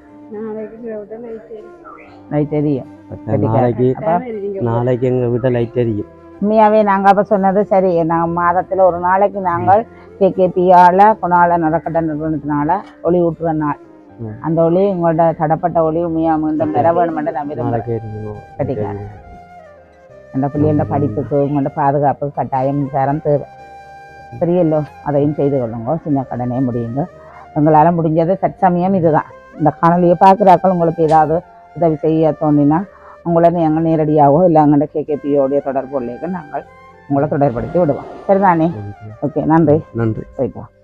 லைட் தெரியும் சரிக்கா. நாளைக்கு அப்ப நாளைக்கு எங்கள் வீட்டில் லைட் எரியும் உண்மையாகவே நாங்கள் அப்போ சொன்னது சரி நாங்கள் மாதத்தில் ஒரு நாளைக்கு நாங்கள் கேகேபியால் கொணால நடக்கட்ட நிறுவனத்தினால ஒளி ஊட்டுற நாள் ம். அந்த ஒளி உங்களோட தடப்பட்ட ஒளி உண்மையாக மீண்டும் பெற வேணுமென்று நான் விரும்புகிறேன் நாளைக்கு எரியும் சரிக்கா. அந்த பிள்ளைகளோட படிப்புக்கு உங்களோட பாதுகாப்புக்கு கட்டாயம் மின்சாரம் தேவை சரியல்லோ அதையும் செய்து கொள்ளுங்க சின்ன கடனே முடியுங்க உங்களால் முடிஞ்சது தற்சமயம் இதுதான் இந்த காணொலியை பார்க்குறாக்கள் உங்களுக்கு ஏதாவது உதவி செய்ய தோணினா உங்களை நாங்கள் நேரடியாகவோ இல்லை எங்கள்கிட்ட கேகேபியோடைய தொடர்பு உள்ளேக்கு நாங்கள் உங்களை தொடர்படுத்தி விடுவோம் சரிதானே ஓகே நன்றி நன்றி போயிட்டு வா